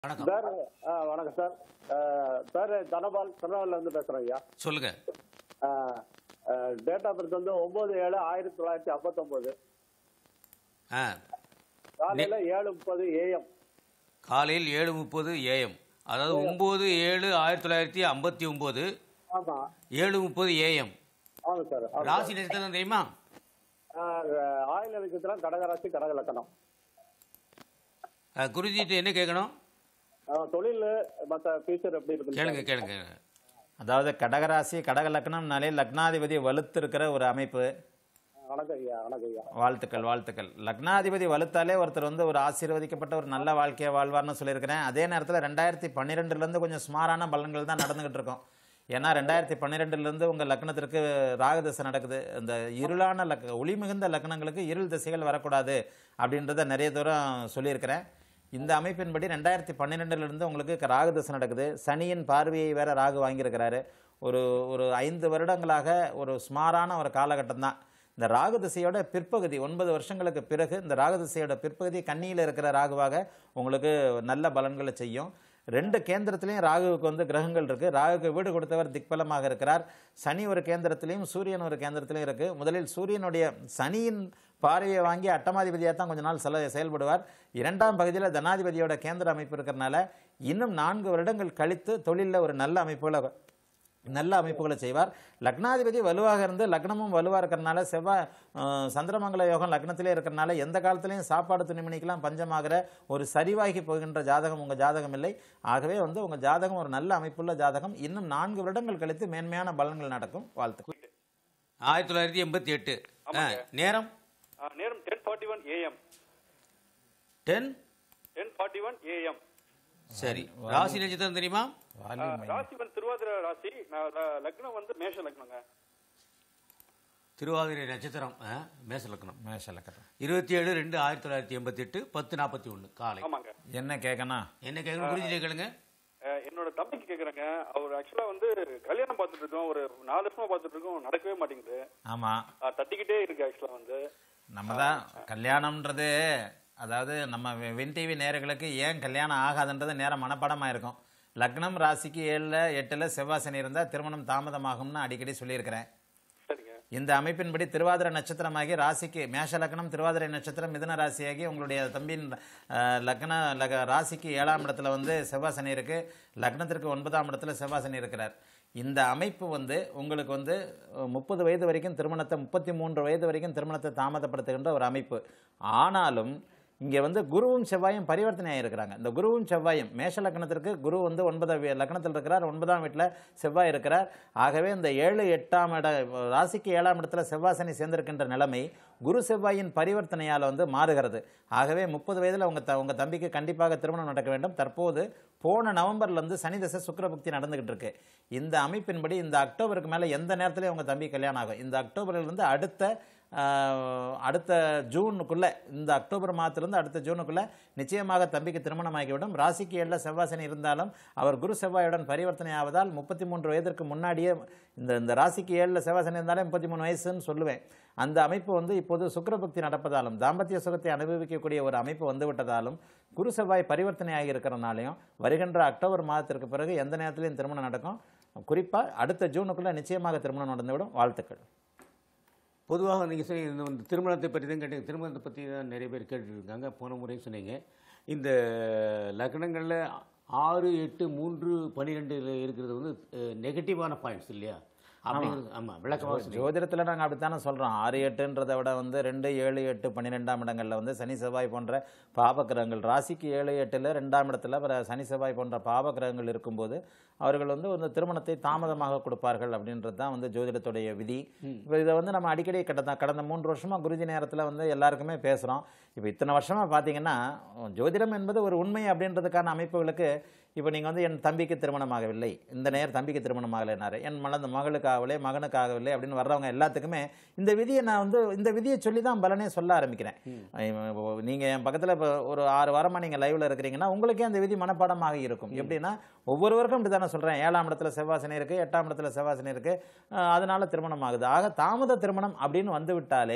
வணக்கம் சார் ஆ, வணக்கம் சார் ஆ, சார் தனபால் திருநெல்வேலில இருந்து பேசுறேன் ஐயா சொல்லுங்க டேட் ஆஃப் பர்த் வந்து ஒன்பது ஏழு ஆயிரத்தி தொள்ளாயிரத்தி ஐம்பத்தொன்பது ஆ காலையில ஏழு முப்பது ஏஎம் காலையில் ஏழு முப்பது ஏஎம் அதாவது ஒம்பது ஏழு ஆயிரத்தி தொள்ளாயிரத்தி ஐம்பத்தி ஒம்பது ஆமா ஏழு முப்பது ஏஎம் ஆமாம் சார் ஆமாம். ராசி நட்சத்திரம் தெரியுமா ஆ, ஆயுள் நட்சத்திரம் கடகராசி கடக லக்கணம் ஆ, குருஜிட்டு என்ன கேட்கணும் ஆ, தொழில் மற்ற ஃபியூச்சர் எப்படி இருக்கு கேளுங்க கேளுங்க அதாவது கடகராசி கடக லக்னம்னாலே லக்னாதிபதி வலுத்து இருக்கிற ஒரு அமைப்பு வணக்கம் ஐயா வணக்கம் ஐயா வாழ்த்துக்கள் வாழ்த்துக்கள் லக்னாதிபதி வலுத்தாலே ஒருத்தர் வந்து ஒரு ஆசீர்வதிக்கப்பட்ட ஒரு நல்ல வாழ்க்கையை வாழ்வார்னு சொல்லியிருக்கிறேன் அதே நேரத்தில் ரெண்டாயிரத்தி பன்னிரெண்டுலேருந்து கொஞ்சம் சுமாரான பலன்கள் தான் நடந்துகிட்டு இருக்கும் ஏன்னா ரெண்டாயிரத்தி பன்னிரெண்டுலேருந்து உங்கள் லக்னத்திற்கு ராகுதசை நடக்குது இந்த இருளான லக் ஒளி மிகுந்த லக்னங்களுக்கு இருள் திசைகள் வரக்கூடாது அப்படின்றத நிறைய தூரம் சொல்லியிருக்கிறேன் இந்த அமைப்பின்படி ரெண்டாயிரத்தி பன்னிரெண்டுலேருந்து உங்களுக்கு ராகு தசை நடக்குது சனியின் பார்வையை வேற ராகு வாங்கியிருக்கிறாரு ஒரு ஒரு ஐந்து வருடங்களாக ஒரு சுமாரான ஒரு காலகட்டம் தான் இந்த ராகு திசையோட பிற்பகுதி ஒன்பது வருஷங்களுக்கு பிறகு இந்த ராகு திசையோட பிற்பகுதி கன்னியில் இருக்கிற ராகுவாக உங்களுக்கு நல்ல பலன்களை செய்யும் ரெண்டு கேந்திரத்திலையும் ராகுவுக்கு வந்து கிரகங்கள் இருக்கு ராகுக்கு வீடு கொடுத்தவர் திக்பலமாக இருக்கிறார் சனி ஒரு கேந்திரத்திலையும் சூரியன் ஒரு கேந்திரத்திலையும் இருக்கு முதலில் சூரியனுடைய சனியின் பார்வையை வாங்கி அட்டமாதிபதியாக தான் கொஞ்ச நாள் செல செயல்படுவார் இரண்டாம் பகுதியில் தனாதிபதியோட கேந்திர அமைப்பு இருக்கிறனால இன்னும் நான்கு வருடங்கள் கழித்து தொழிலில் ஒரு நல்ல அமைப்புகளை நல்ல அமைப்புகளை செய்வார் லக்னாதிபதி வலுவாக இருந்து லக்னமும் வலுவாக இருக்கிறனால செவ்வாய் அஹ், சந்திரமங்கல யோகம் லக்னத்திலே இருக்கிறனால எந்த காலத்திலையும் சாப்பாடு துணிமணிக்கெல்லாம் பஞ்சமாகிற ஒரு சரிவாகி போகின்ற ஜாதகம் உங்கள் ஜாதகம் இல்லை ஆகவே வந்து உங்கள் ஜாதகம் ஒரு நல்ல அமைப்புள்ள ஜாதகம் இன்னும் நான்கு வருடங்கள் கழித்து மேன்மையான பலன்கள் நடக்கும் வாழ்த்துக்கள் ஆயிரத்தி தொள்ளாயிரத்தி எண்பத்தி எட்டு ஆ, நேரம் ஆ, நேரம் ten forty one AM ten ten forty one AM சரி ராசி நட்சத்திரம் தெரியுமா ராசி வந்து திருவாதிரை ராசி நான் ல- லக்னம் வந்து மேஷ லக்னங்க திருவாதிரை நட்சத்திரம் ஆ, மேச லக்னம் மேஷ லக்கணம் இருபத்தி ஏழு ரெண்டு ஆயிரத்தி தொள்ளாயிரத்தி எண்பத்தி எட்டு பத்து நாற்பத்தி ஒன்று காலை ஆமாங்க என்ன கேட்கணும் என்ன என்ன கேட்கணும் குருஜிட்டே கேளுங்க அஹ், என்னோட தம்பிக்கு கேக்குறேங்க அவர் ஆக்சுவலா வந்து கல்யாணம் பார்த்துட்டு இருக்கோம் ஒரு நாலு வருஷமா பார்த்துட்டு இருக்கோம் நடக்கவே மாட்டேங்குது ஆமாம் அஹ், தட்டிக்கிட்டே இருக்கு ஆக்சுவலா வந்து நம்ம தான் கல்யாணம்ன்றது அதாவது நம்ம வி- வின் டிவி நேயர்களுக்கு ஏன் கல்யாணம் ஆகாதுன்றது நேரம் மனப்பாடமாக இருக்கும் லக்னம் ராசிக்கு ஏழில் எட்டில் செவ்வாசனி இருந்தால் திருமணம் தாமதமாகும்னு அடிக்கடி சொல்லியிருக்கிறேன் சரிங்க இந்த அமைப்பின்படி திருவாதிரை நட்சத்திரமாகி ராசிக்கு மேஷ லக்னம் திருவாதிரை நட்சத்திரம் மிதுன ராசியாகி உங்களுடைய தம்பியின் அஹ், லக்ன லக ராசிக்கு ஏழாம் இடத்துல வந்து செவ்வாசனி இருக்கு லக்னத்திற்கு ஒன்பதாம் இடத்துல செவ்வாசனி இருக்கிறார் இந்த அமைப்பு வந்து உங்களுக்கு வந்து முப்பது வயது வரைக்கும் திருமணத்தை முப்பத்தி மூன்று வயது வரைக்கும் திருமணத்தை தாமதப்படுத்துகின்ற ஒரு அமைப்பு ஆனாலும் இங்கே வந்து குருவும் செவ்வாயும் பரிவர்த்தனையாக இருக்கிறாங்க இந்த குருவும் செவ்வாயும் மேஷ லக்னத்திற்கு குரு வந்து ஒன்பதாம் வீ- லக்னத்தில் இருக்கிறார் ஒன்பதாம் வீட்டில் செவ்வாய் இருக்கிறார் ஆகவே இந்த ஏழு எட்டாம் இட ராசிக்கு ஏழாம் இடத்துல செவ்வாசனி சேர்ந்திருக்கின்ற நிலைமை குரு செவ்வாயின் பரிவர்த்தனையால் வந்து மாறுகிறது ஆகவே முப்பது வயதில் உங்கள் த உங்கள் தம்பிக்கு கண்டிப்பாக திருமணம் நடக்க வேண்டும் தற்போது போன நவம்பர்லேருந்து சனி தசை சுக்கிரபக்தி நடந்துகிட்டு இருக்கு இந்த அமைப்பின்படி இந்த அக்டோபருக்கு மேலே எந்த நேரத்திலையும் உங்கள் தம்பி கல்யாணம் ஆகும் இந்த அக்டோபரிலிருந்து அடுத்த ஆஹ், அடுத்த ஜூனுக்குள்ள இந்த அக்டோபர் மாதத்திலிருந்து அடுத்த ஜூனுக்குள்ள நிச்சயமாக தம்பிக்கு திருமணம் ஆகிவிடும் ராசிக்கு ஏழில் செவ்வாசனி இருந்தாலும் அவர் குரு செவ்வாயுடன் பரிவர்த்தனை ஆவதால் முப்பத்தி மூன்று வயதிற்கு முன்னாடியே இந்த இந்த ராசிக்கு ஏழில் செவ்வாசனி இருந்தாலே முப்பத்தி மூணு வயசுன்னு சொல்லுவேன் அந்த அமைப்பு வந்து இப்போது சுக்கிரபக்தி நடப்பதாலும் தாம்பத்திய சுகத்தை அனுபவிக்கக்கூடிய ஒரு அமைப்பு வந்து விட்டதாலும் குரு செவ்வாய் பரிவர்த்தனை ஆகி இருக்கிறனாலையும் வருகின்ற அக்டோபர் மாதத்திற்கு பிறகு எந்த நேரத்திலையும் திருமணம் நடக்கும் குறிப்பாக அடுத்த ஜூனுக்குள்ள நிச்சயமாக திருமணம் நடந்துவிடும் வாழ்த்துக்கள் பொதுவாக நீங்கள் சொன்னீங்க இந்த வந்து திருமணத்தை பற்றி தான் கேட்டீங்க திருமணத்தை பற்றி தான் நிறைய பேர் கேட்டுருக்காங்க போன முறை சொன்னீங்க இந்த லக்னங்களில் ஆறு எட்டு மூன்று பன்னிரெண்டில் இருக்கிறது வந்து நெகட்டிவான பாயிண்ட்ஸ் இல்லையா அப்படிங்கிறது ஆமாம் விளக்கமாக சொன்னீங்க ஜோதிடத்தில் நாங்கள் அப்படித்தானே சொல்கிறோம் ஆறு எட்டுன்றதை விட வந்து ரெண்டு ஏழு எட்டு பன்னிரெண்டாம் இடங்களில் வந்து சனி செவ்வாய் போன்ற பாபக்கிரகங்கள் ராசிக்கு ஏழு எட்டில் ரெண்டாம் இடத்துல அப்புறம் சனி செவ்வாய் போன்ற பாபக்கிரகங்கள் இருக்கும்போது அவர்கள் வந்து வந்து திருமணத்தை தாமதமாக கொடுப்பார்கள் அப்படின்றது தான் வந்து ஜோதிடத்துடைய விதி இப்போ இதை வந்து நம்ம அடிக்கடி கடந்த கடந்த மூன்று வருஷமாக குருஜி நேரத்தில் வந்து எல்லாருக்குமே பேசுகிறோம் இப்போ இத்தனை வருஷமாக பார்த்தீங்கன்னா ஜோதிடம் என்பது ஒரு உண்மை அப்படின்றதுக்கான அமைப்புகளுக்கு இப்போ நீங்கள் வந்து என் தம்பிக்கு திருமணமாகவில்லை இந்த நேர் தம்பிக்கு திருமணமாகலைனாரு என் மலர்ந்த மகளுக்காகவில்லை மகனுக்காகவில்லை அப்படின்னு வர்றவங்க எல்லாத்துக்குமே இந்த விதியை நான் வந்து இந்த விதியை சொல்லி தான் பலனே சொல்ல ஆரம்பிக்கிறேன் நீங்கள் என் பக்கத்தில் இப்போ ஒரு ஆறு வாரமாக நீங்கள் லைவில் இருக்கிறீங்கன்னா உங்களுக்கே அந்த விதி மனப்பாடமாக இருக்கும் எப்படின்னா ஒவ்வொருவருக்கும் இப்படி தானே சொல்கிறேன் ஏழாம் இடத்துல செவ்வாசனை இருக்குது எட்டாம் இடத்துல செவ்வாசனை இருக்குது அதனால திருமணம் ஆகுது ஆக தாமத திருமணம் அப்படின்னு வந்து விட்டாலே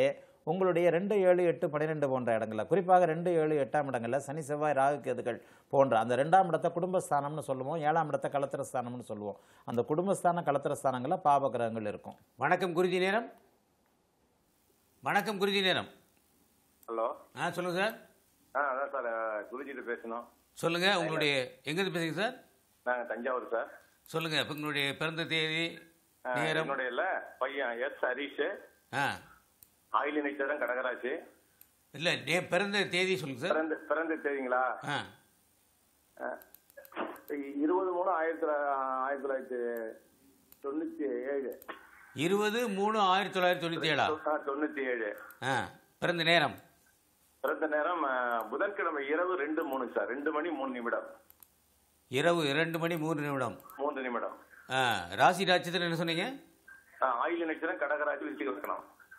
உங்களுடைய ரெண்டு ஏழு எட்டு பன்னிரெண்டு போன்ற இடங்களில் குறிப்பாக ரெண்டு ஏழு எட்டாம் இடங்களில் சனி செவ்வாய் ராகு கேதுகள் போன்ற அந்த ரெண்டாம் இடத்தை குடும்பஸ்தானம்னு சொல்லுவோம் ஏழாம் இடத்தை கலத்திரஸ்தானம்னு சொல்லுவோம் அந்த குடும்பஸ்தான கலத்திரஸ்தானங்களில் பாப கிரகங்கள் இருக்கும் வணக்கம் குருஜி நேரம் வணக்கம் குருஜி நேரம் ஹலோ ஆ சொல்லுங்கள் சார் ஆ அதான் சார் குருஜிட்ட பேசணும் சொல்லுங்கள் உங்களுடைய எங்கேருந்து பேசுறீங்க சார் நாங்கள் தஞ்சாவூர் சார் சொல்லுங்கள் இப்போ உங்களுடைய பிறந்த தேதி ஆ, நேரம் என்னுடைய இல்ல பையன் எஸ் ஹரீஷ் ஆ ஆயிலி நட்சத்திரம் கடகராசி இல்லை நே பிறந்த தேதி சொல்லுங்கள் சார் பிறந்த பிறந்த தேதிங்களா ஆ ஆ, இருபது மூணு ஆயிரத்தி தொள்ளா- ஆயிரத்தி தொள்ளாயிரத்தி தொண்ணூத்தி ஏழு இருபது மூணு ஆயிரத்தி தொள்ளாயிரத்தி தொண்ணூற்றி ஏழா ஆ, தொண்ணூத்தி ஏழு ஆ பிறந்த நேரம் பிறந்த நேரம் ஆ, புதன்கிழமை இரவு ரெண்டு மூணு சார் ரெண்டு மணி மூணு நிமிடம் இரவு இரண்டு மணி மூன்று நிமிடம் மூன்று நிமிடம் ஆ ராசி ராட்சத்தில் என்ன சொன்னீங்க ஆ, ஆயிலி நட்சத்திரம் கடகராசி விருச்சிக லக்னம்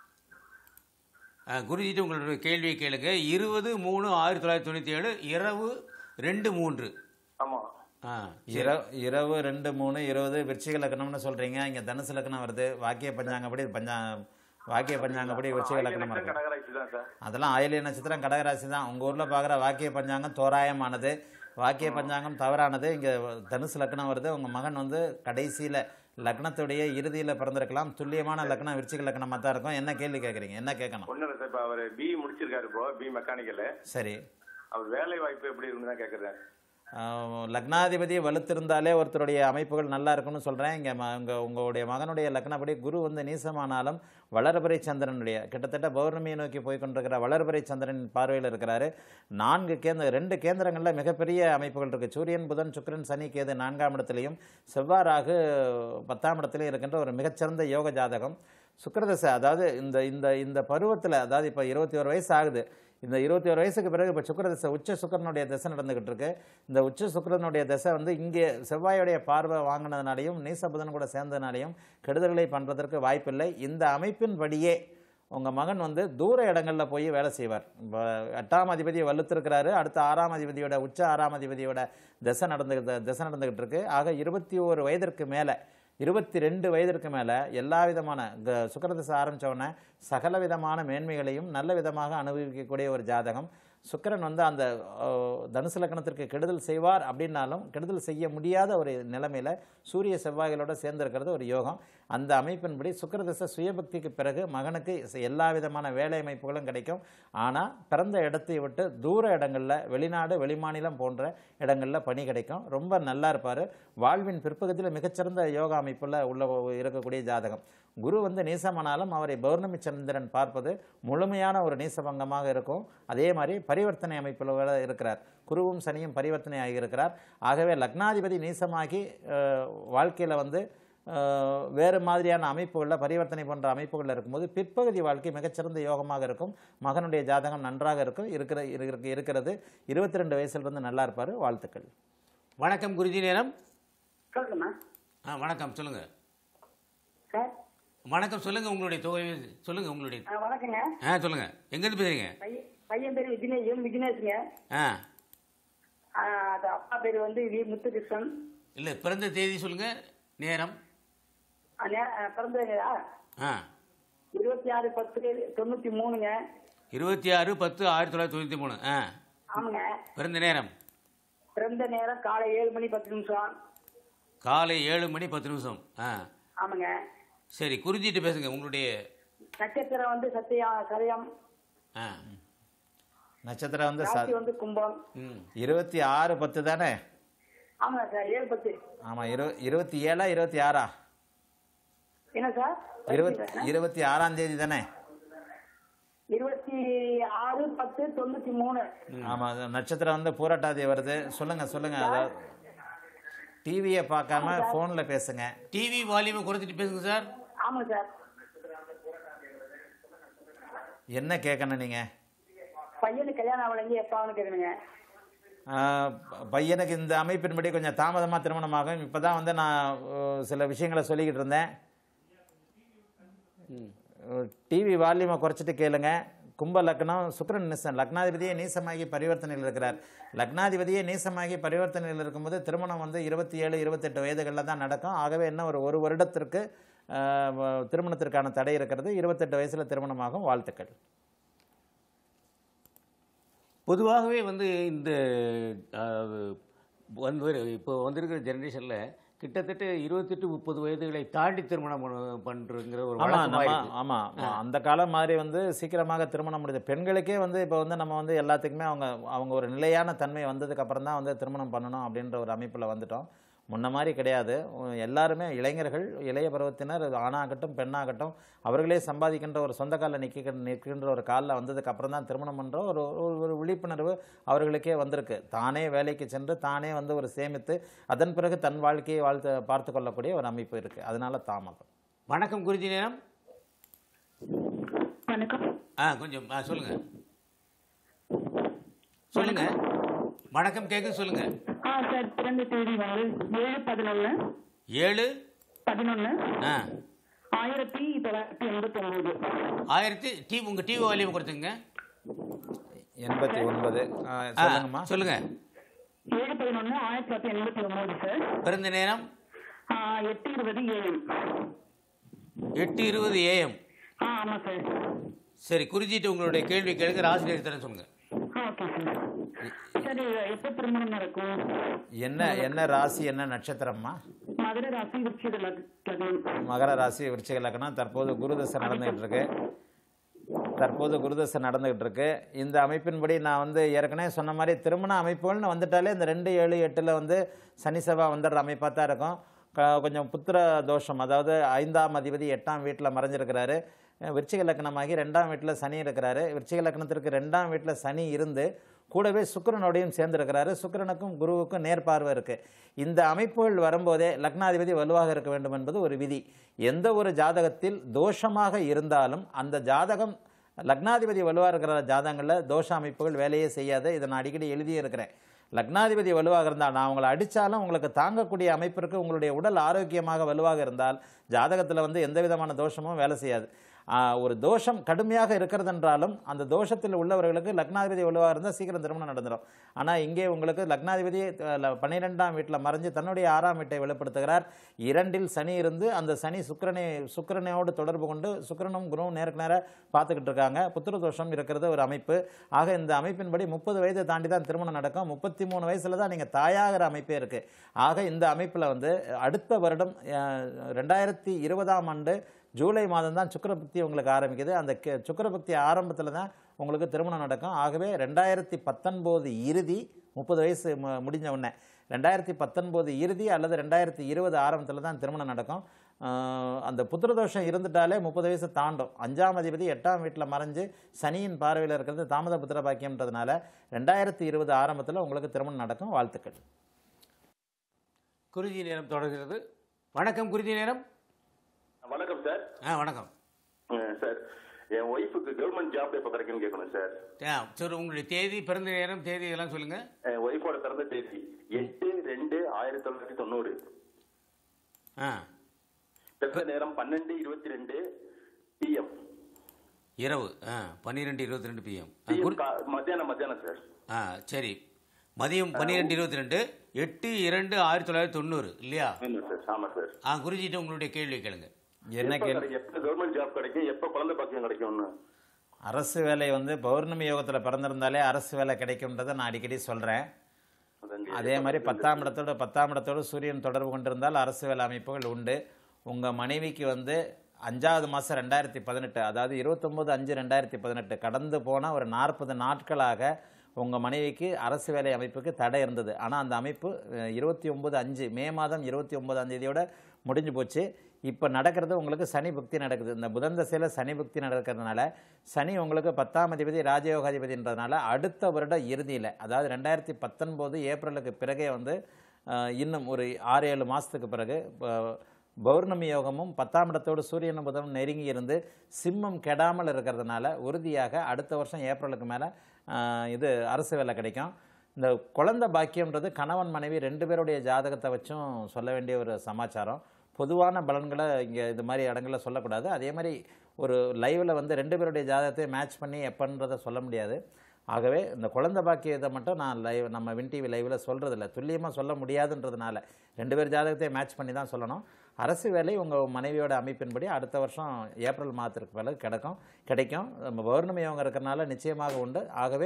ஆ, குருஜிட்டு உங்களுடைய கேள்வியை கேளுங்க இருபது மூணு ஆயிரத்தி தொள்ளாயிரத்தி தொண்ணூற்றி ஏழு இரவு ரெண்டு மூன்று ஆமா ஆ இரவு இரவு ரெண்டு மூணு இருபது விருச்சிக லக்னம்னு சொல்றீங்க இங்க தனுசு லக்னம் வருது வாக்கிய பஞ்சாங்கப்படி பஞ்சா வாக்கிய பஞ்சாங்கப்படி விருச்சிக ஆயிலி லக்னம் நட்சத்திரம் வருது கடகராசி தான் சார் அதெல்லாம் ஆயிலிய நட்சத்திரம் கடகராசி தான் உங்கள் ஊரில் பார்க்குற வாக்கிய பஞ்சாங்கம் தோராயமானது வாக்கிய பஞ்சாங்கம் தவறானது இங்கே தனுசு லக்னம் வருது உங்கள் மகன் வந்து கடைசியில் லக்னத்துடைய இறுதியில் பிறந்திருக்கலாம் துல்லியமான லக்னம் விருச்சிக லக்னமாக தான் இருக்கும் என்ன கேள்வி கேட்குறீங்க என்ன கேட்கணும் ஒன்றும் இல்லை சார் இப்போ அவர் பி முடிச்சிருக்காரு இப்போ பி மெக்கானிக்கல் சரி அவர் வேலை வாய்ப்பு எப்படி இருக்குன்னு தான் கேட்குறேன் ஆஹ் லக்னாதிபதி வலுத்திருந்தாலே ஒருத்தருடைய அமைப்புகள் நல்லா இருக்கும்னு சொல்கிறேன் இங்கே ம உங்கள் உங்களுடைய மகனுடைய லக்னப்படி குரு வந்து நீசமானாலும் வளர்பிறை சந்திரனுடைய கிட்டத்தட்ட பௌர்ணமியை நோக்கி போய் கொண்டிருக்கிற வளர்பிறை சந்திரன் பார்வையில் இருக்கிறாரு நான்கு கேந்திர ரெண்டு கேந்திரங்களில் மிகப்பெரிய அமைப்புகள் இருக்குது சூரியன் புதன் சுக்கிரன் சனி கேது நான்காம் இடத்துலையும் செவ்வாய் ராகு பத்தாம் இடத்துலையும் இருக்கின்ற ஒரு மிகச்சிறந்த யோக ஜாதகம் சுக்கிரதசை அதாவது இந்த இந்த இந்த பருவத்தில் அதாவது இப்போ இருபத்தி ஒரு வயசு ஆகுது இந்த இருபத்தி ஒரு வயசுக்கு பிறகு இப்போ சுக்கிரதசை உச்ச சுக்கிரனுடைய தசை நடந்துகிட்டு இருக்கு இந்த உச்ச சுக்கிரனுடைய தசை வந்து இங்கே செவ்வாயுடைய பார்வை வாங்கினதுனாலையும் நீச புதன் கூட சேர்ந்ததுனாலையும் கெடுதல்களை பண்ணுறதற்கு வாய்ப்பில்லை இந்த அமைப்பின்படியே உங்கள் மகன் வந்து தூர இடங்களில் போய் வேலை செய்வார் இப்போ எட்டாம் அதிபதி வலுத்திருக்கிறாரு அடுத்த ஆறாம் அதிபதியோட உச்ச ஆறாம் அதிபதியோட தசை நடந்து தசை நடந்துகிட்டு இருக்கு ஆக இருபத்தி ஓரு வயதிற்கு மேலே இருபத்தி ரெண்டு வயதிற்கு மேலே எல்லா விதமான க சுக்கரதசை ஆரம்பித்த உடனே சகல விதமான மேன்மைகளையும் நல்ல விதமாக அனுபவிக்கக்கூடிய ஒரு ஜாதகம் சுக்கிரன் வந்து அந்த அஹ், தனுசு லக்னத்திற்கு கெடுதல் செய்வார் அப்படின்னாலும் கெடுதல் செய்ய முடியாத ஒரு நிலைமையில் சூரிய செவ்வாய்களோட சேர்ந்திருக்கிறது ஒரு யோகம் அந்த அமைப்பின்படி சுக்கிரதசை சுயபக்திக்கு பிறகு மகனுக்கு ச- எல்லா விதமான வேலை அமைப்புகளும் கிடைக்கும் ஆனால் பிறந்த இடத்தை விட்டு தூர இடங்களில் வெளிநாடு வெளிமாநிலம் போன்ற இடங்களில் பணி கிடைக்கும் ரொம்ப நல்லா இருப்பார் வாழ்வின் பிற்பகுதியில் மிகச்சிறந்த யோகா அமைப்பில் உள்ள இருக்கக்கூடிய ஜாதகம் குரு வந்து நீசமானாலும் அவரை பௌர்ணமி சந்திரன் பார்ப்பது முழுமையான ஒரு நீசபங்கமாக இருக்கும் அதே மாதிரி பரிவர்த்தனை அமைப்பில் கூட இருக்கிறார் குருவும் சனியும் பரிவர்த்தனை ஆகியிருக்கிறார் ஆகவே லக்னாதிபதி நீசமாகி வாழ்க்கையில் வந்து அஹ், வேறு மாதிரியான அமைப்புகளில் பரிவர்த்தனை போன்ற அமைப்புகளில் இருக்கும்போது பிற்பகுதி வாழ்க்கை மிகச்சிறந்த யோகமாக இருக்கும் மகனுடைய ஜாதகம் நன்றாக இருக்கும் இருக்கிற இருக்கு- இருக்கிறது இருபத்தி ரெண்டு வயசுலேருந்து நல்லா இருப்பார் வாழ்த்துக்கள் வணக்கம் குருஜி நேரம் சொல்லுங்கம்மா ஆ வணக்கம் சொல்லுங்க சார் வணக்கம் சொல்லுங்க உங்களுடைய தொகை சொல்லுங்க உங்களுடைய ஆ வணக்கங்க ஆ சொல்லுங்க எங்கேருந்து பேசுறீங்க பையன் பையன் பேர் விக்னேஷ் விக்னேஷுங்க ஆ ஆ, அது அப்பா பேர் வந்து வி முத்துகிருஷ்ணன் இல்லை பிறந்த தேதி சொல்லுங்க நேரம் ஆ, நே- ஆ, பிறந்ததுங்களா ஆ இருபத்தி ஆறு பத்து தொண்ணூற்றி மூணுங்க இருபத்தி ஆறு பத்து ஆயிரத்தி தொள்ளாயிரத்தி தொண்ணூற்றி மூணு ஆ ஆமாங்க பிறந்த நேரம் பிறந்த நேரம் காலை ஏழு மணி பத்து நிமிஷம் காலை ஏழு மணி பத்து நிமிஷம் ஆ ஆமாங்க சரி குறிஞ்சிட்டு பேசுங்க உங்களுடைய நட்சத்திரம் வந்து சத்தியா சதயம் ஆ நட்சத்திரம் வந்து ச ராசி வந்து கும்பம் ம் இருபத்தி ஆறு பத்து தானே ஆமாங்க சார் ஏழு பத்து ஆமாம் இரு இருபத்தி ஏழா இருபத்தி ஆறா என்ன சார் இருபத்தி இருபத்தி ஆறாம் தேதி தானே இருபத்தி ஆறு பத்து தொண்ணூற்றி மூணு ஆமாம் அது நட்சத்திரம் வந்து பூரட்டாதி வருது சொல்லுங்க சொல்லுங்க அதாவது டிவியை பார்க்காம ஃபோனில் பேசுங்க டிவி வால்யூமை குறைச்சிட்டு பேசுங்க சார் ஆமாங்க சார் என்ன கேட்கணும் நீங்கள் பையனுக்கு கல்யாணம் ஆகலைங்க எப்போ ஆகணும் கேட்கணுங்க பையனுக்கு இந்த அமைப்பின்படி கொஞ்சம் தாமதமாக திருமணமாகும் இப்போ தான் வந்து நான் அஹ், சில விஷயங்களை சொல்லிக்கிட்டு இருந்தேன் டிவி வால்யூமை குறைச்சிட்டு கேளுங்க கும்ப லக்னம் சுக்கிரன் நீசன் லக்னாதிபதியே நீசமாகி பரிவர்த்தனையில் இருக்கிறார் லக்னாதிபதியே நீசமாகி பரிவர்த்தனையில் இருக்கும்போது திருமணம் வந்து இருபத்தி ஏழு இருபத்தெட்டு வயதுகளில் தான் நடக்கும் ஆகவே என்ன ஒரு ஒரு வருடத்திற்கு அஹ், திருமணத்திற்கான தடை இருக்கிறது இருபத்தெட்டு வயசில் திருமணமாகும் வாழ்த்துக்கள் பொதுவாகவே வந்து இந்த அஹ், வந்து இப்போ வந்திருக்கிற ஜெனரேஷனில் கிட்டத்தட்ட இருபத்தெட்டு முப்பது வயதுகளை தாண்டி திருமணம் பண்ண- பண்றங்கிற ஒரு ஆமா வழக்கமா நம்ம இருக்கு. ஆமா அந்த காலம் மாதிரி வந்து சீக்கிரமாக திருமணம் முடியுது பெண்களுக்கே வந்து இப்போ வந்து நம்ம வந்து எல்லாத்துக்குமே அவங்க அவங்க ஒரு நிலையான தன்மை வந்ததுக்கு அப்புறம் தான் வந்து திருமணம் பண்ணணும் அப்படின்ற ஒரு அமைப்பில் வந்துட்டோம் முன்ன மாதிரி கிடையாது உம், எல்லாருமே இளைஞர்கள் இளைய பருவத்தினர் அது ஆணாகட்டும் பெண்ணாகட்டும் அவர்களே சம்பாதிக்கின்ற ஒரு சொந்த காலில் நிற்க நிற்கின்ற ஒரு காலில் வந்ததுக்கு அப்புறம் தான் திருமணம் பண்ணுற ஒரு ஒரு- ஒரு விழிப்புணர்வு அவர்களுக்கே வந்திருக்கு தானே வேலைக்கு சென்று தானே வந்து ஒரு சேமித்து அதன் பிறகு தன் வாழ்க்கையை வாழ்த்து பார்த்து கொள்ளக்கூடிய ஒரு அமைப்பு இருக்குது அதனால தாமதம் வணக்கம் குருஜி நேரம் வணக்கம் ஆ கொஞ்சம் ஆ சொல்லுங்க சொல்லுங்க வணக்கம் கேட்குது சொல்லுங்க ஆ சார் பிறந்த தேதி வந்து ஏழு பதினொன்று ஏழு பதினொன்று ஆ ஆயிரத்தி தொள்ளாயிரத்தி எண்பத்தி ஒன்பது ஆயிரத்தி டி உங்க டிவி வால்யூம் கொடுத்துங்க எண்பத்தி ஒன்பது ஆ, ஆ, சொல்லுங்கம்மா சொல்லுங்க ஏழு பதினொன்று ஆயிரத்தி தொள்ளாயிரத்தி எண்பத்தி ஒன்பது சார் பிறந்த நேரம் ஆ, எட்டு இருபது ஏஎம் எட்டு இருபது ஏஎம் ஆ ஆமாம் சார் சரி குறிச்சிட்டு உங்களுடைய கேள்வி கேளுங்க ஆசிரியர் தரேன் சொல்லுங்க ஆ ஓகே சார் சார் எப்போ திருமணம் நடக்கும் என்ன என்ன ராசி என்ன நட்சத்திரம்மா மதுரை ராசி விருச்சிக லக்னம் மகர ராசி விருச்சிக லக்னம் தற்போது குருதசை நடந்துகிட்டு இருக்கு தற்போது குருதசை நடந்துகிட்டு இருக்கு இந்த அமைப்பின்படி நான் வந்து ஏற்கனவே சொன்ன மாதிரி திருமண அமைப்புகள்னு வந்துட்டாலே இந்த ரெண்டு ஏழு எட்டில் வந்து சனி செவ்வாய் வந்துடுற அமைப்பாக தான் இருக்கும் க- கொஞ்சம் புத்திர தோஷம் அதாவது ஐந்தாம் அதிபதி எட்டாம் வீட்டில் மறைஞ்சிருக்கிறாரு அஹ் விருச்சிக லக்னமாகி ரெண்டாம் வீட்டில் சனி இருக்கிறாரு விருச்சிக லக்னத்திற்கு ரெண்டாம் வீட்டில் சனி இருந்து கூடவே சுக்கிரனோடையும் சேர்ந்திருக்கிறாரு சுக்கிரனுக்கும் குருவுக்கும் நேர்பார்வை இருக்கு இந்த அமைப்புகள் வரும்போதே லக்னாதிபதி வலுவாக இருக்க வேண்டும் என்பது ஒரு விதி எந்த ஒரு ஜாதகத்தில் தோஷமாக இருந்தாலும் அந்த ஜாதகம் லக்னாதிபதி வலுவாக இருக்கிற ஜாதகங்களில் தோஷ அமைப்புகள் வேலையே செய்யாது இதை நான் அடிக்கடி எழுதியே இருக்கிறேன் லக்னாதிபதி வலுவாக இருந்தால் நான் உங்களை அடித்தாலும் உங்களுக்கு தாங்கக்கூடிய அமைப்பிற்கு உங்களுடைய உடல் ஆரோக்கியமாக வலுவாக இருந்தால் ஜாதகத்தில் வந்து எந்த விதமான தோஷமும் வேலை செய்யாது ஆஹ் ஒரு தோஷம் கடுமையாக இருக்கிறது என்றாலும் அந்த தோஷத்தில் உள்ளவர்களுக்கு லக்னாதிபதி வலுவாக இருந்தால் சீக்கிரம் திருமணம் நடந்துடும் ஆனால் இங்கே உங்களுக்கு லக்னாதிபதி அஹ், ல- பன்னிரெண்டாம் வீட்டில் மறைஞ்சு தன்னுடைய ஆறாம் வீட்டை வெளிப்படுத்துகிறார் இரண்டில் சனி இருந்து அந்த சனி சுக்கிரனை சுக்கிரனோடு தொடர்பு கொண்டு சுக்கிரனும் குருவும் நேருக்கு நேராக பார்த்துக்கிட்டு இருக்காங்க புத்திர தோஷம் இருக்கிறது ஒரு அமைப்பு ஆக இந்த அமைப்பின்படி முப்பது வயதை தாண்டி தான் திருமணம் நடக்கும் முப்பத்தி மூணு வயசுல தான் நீங்கள் தாயாகிற அமைப்பே இருக்கு ஆக இந்த அமைப்பில் வந்து அடுத்த வருடம் அஹ், ரெண்டாயிரத்தி இருபதாம் ஆண்டு ஜூலை மாதம் தான் சுக்கரபக்தி உங்களுக்கு ஆரம்பிக்குது அந்த கே- சுக்கிரபக்தி ஆரம்பத்தில் தான் உங்களுக்கு திருமணம் நடக்கும் ஆகவே ரெண்டாயிரத்தி பத்தொன்பது இறுதி முப்பது வயசு மு- முடிஞ்ச உடனே ரெண்டாயிரத்தி பத்தொன்பது இறுதி அல்லது ரெண்டாயிரத்தி இருபது ஆரம்பத்தில் தான் திருமணம் நடக்கும் ஆஹ் அந்த புத்திரதோஷம் இருந்துட்டாலே முப்பது வயசு தாண்டும் அஞ்சாம் அதிபதி எட்டாம் வீட்டில் மறைஞ்சு சனியின் பார்வையில் இருக்கிறது தாமத புத்திர பாக்கியம்ன்றதுனால ரெண்டாயிரத்தி இருபது ஆரம்பத்தில் உங்களுக்கு திருமணம் நடக்கும் வாழ்த்துக்கள் குருஜி நேரம் தொடர்கிறது வணக்கம் குருஜி நேரம் வணக்கம் சார் ஆ வணக்கம் அஹ் சார் என் ஒய்ஃபுக்கு கவர்மெண்ட் ஜாப் எப்போ கிடைக்கும்னு கேட்கணும் சார் ஆ சரி உங்களுடைய தேதி பிறந்த நேரம் தேதி இதெல்லாம் சொல்லுங்க என் ஒய்ஃபோட பிறந்த தேதி எட்டு ரெண்டு ஆயிரத்தி தொள்ளாயிரத்தி தொண்ணூறு ஆ பிறந்த நேரம் பன்னெண்டு இருபத்தி ரெண்டு பிஎம் இரவு ஆ பன்னிரெண்டு இருபத்தி ரெண்டு பிஎம் பிஎம் மத்தியானம் மத்தியானம் சார் ஆ சரி மதியம் பன்னிரெண்டு இருபத்தி ரெண்டு எட்டு இரண்டு ஆயிரத்தி தொள்ளாயிரத்தி தொண்ணூறு இல்லையா ஆமா சார் ஆமா சார் ஆ குருஜிட்ட உங்களுடைய கேள்வி கேளுங்க என்ன எப்ப கேள்வி கிடைக்கும்? எப்ப கவர்மெண்ட் ஜாப் கிடைக்கும் எப்ப குழந்தை பாக்கியம் கிடைக்கும்னு அரசு வேலை வந்து பௌர்ணமி யோகத்தில் பிறந்திருந்தாலே அரசு வேலை கிடைக்கும்ன்றதை நான் அடிக்கடி சொல்கிறேன் அதாங்க. அதே மாதிரி பத்தாம் இடத்தோட பத்தாம் இடத்தோடு சூரியன் தொடர்பு கொண்டிருந்தால் அரசு வேலை அமைப்புகள் உண்டு உங்கள் மனைவிக்கு வந்து அஞ்சாவது மாதம் ரெண்டாயிரத்தி பதினெட்டு அதாவது இருபத்தொம்போது அஞ்சு ரெண்டாயிரத்தி பதினெட்டு கடந்து போன ஒரு நாற்பது நாட்களாக உங்கள் மனைவிக்கு அரசு வேலை அமைப்புக்கு தடை இருந்தது ஆனால் அந்த அமைப்பு இருபத்தி ஒம்பது அஞ்சு மே மாதம் இருபத்தி ஒன்பதாம் தேதியோட முடிஞ்சு போச்சு இப்போ நடக்கிறது உங்களுக்கு சனி புக்தி நடக்குது இந்த புதன் தசையில் சனி புக்தி நடக்கிறதுனால சனி உங்களுக்கு பத்தாம் அதிபதி ராஜயோகாதிபதின்றதுனால அடுத்த வருட இறுதியில் அதாவது ரெண்டாயிரத்தி பத்தொன்பது ஏப்ரலுக்கு பிறகே வந்து அஹ், இன்னும் ஒரு ஆறு ஏழு மாதத்துக்கு பிறகு ப- பௌர்ணமி யோகமும் பத்தாம் இடத்தோடு சூரியனும் புதனும் நெருங்கி இருந்து சிம்மம் கெடாமல் இருக்கிறதுனால உறுதியாக அடுத்த வருஷம் ஏப்ரலுக்கு மேலே இது அரசு வேலை கிடைக்கும் இந்த குழந்தை பாக்கியம்ன்றது கணவன் மனைவி ரெண்டு பேருடைய ஜாதகத்தை வச்சும் சொல்ல வேண்டிய ஒரு சமாச்சாரம் பொதுவான பலன்களை இங்கே இது மாதிரி இடங்களில் சொல்லக்கூடாது அதே மாதிரி ஒரு லைவில் வந்து ரெண்டு பேருடைய ஜாதகத்தை மேட்ச் பண்ணி எப்பன்றதை சொல்ல முடியாது ஆகவே இந்த குழந்தை பாக்கியத்தை மட்டும் நான் லைவ் நம்ம வின் டிவி லைவில் சொல்கிறதில்ல துல்லியமாக சொல்ல முடியாதுன்றதுனால ரெண்டு பேர் ஜாதகத்தை மேட்ச் பண்ணி தான் சொல்லணும் அரசு வேலை உங்கள் மனைவியோட அமைப்பின்படி அடுத்த வருஷம் ஏப்ரல் மாதத்திற்கு பிறகு கிடைக்கும் கிடைக்கும் நம்ம பௌர்ணமி யோகம் இருக்கிறனால நிச்சயமாக உண்டு ஆகவே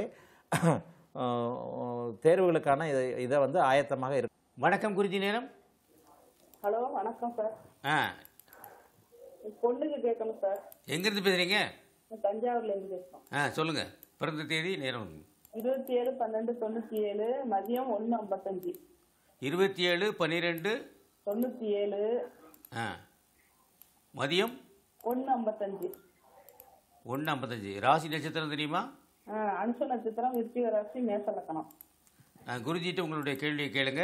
அஹ், தேர்வுகளுக்கான இதை இதை வந்து ஆயத்தமாக இருக்கு வணக்கம் குருஜி நேரம் ஹலோ வணக்கம் சார் ஆ பொண்ணுக்கு கேட்கணும் சார் எங்கேருந்து பேசுகிறீங்க தஞ்சாவூர்ல இருந்து பேசுறோம் ஆ சொல்லுங்கள் பிறந்த தேதி நேரம் இருபத்தி ஏழு பன்னெண்டு தொண்ணூத்தி ஏழு மதியம் ஒன்னு ஐம்பத்தஞ்சு இருபத்தி ஏழு பன்னிரெண்டு தொண்ணூத்தி ஏழு ஆ மதியம் ஒன்னு ஐம்பத்தஞ்சு ஒன்று ஐம்பத்தஞ்சு ராசி நட்சத்திரம் தெரியுமா ஆஹ் அனுச நட்சத்திரம் விருச்சிக ராசி மேச லக்கணம் ஆ, குருஜிட்ட உங்களுடைய கேள்வியை கேளுங்க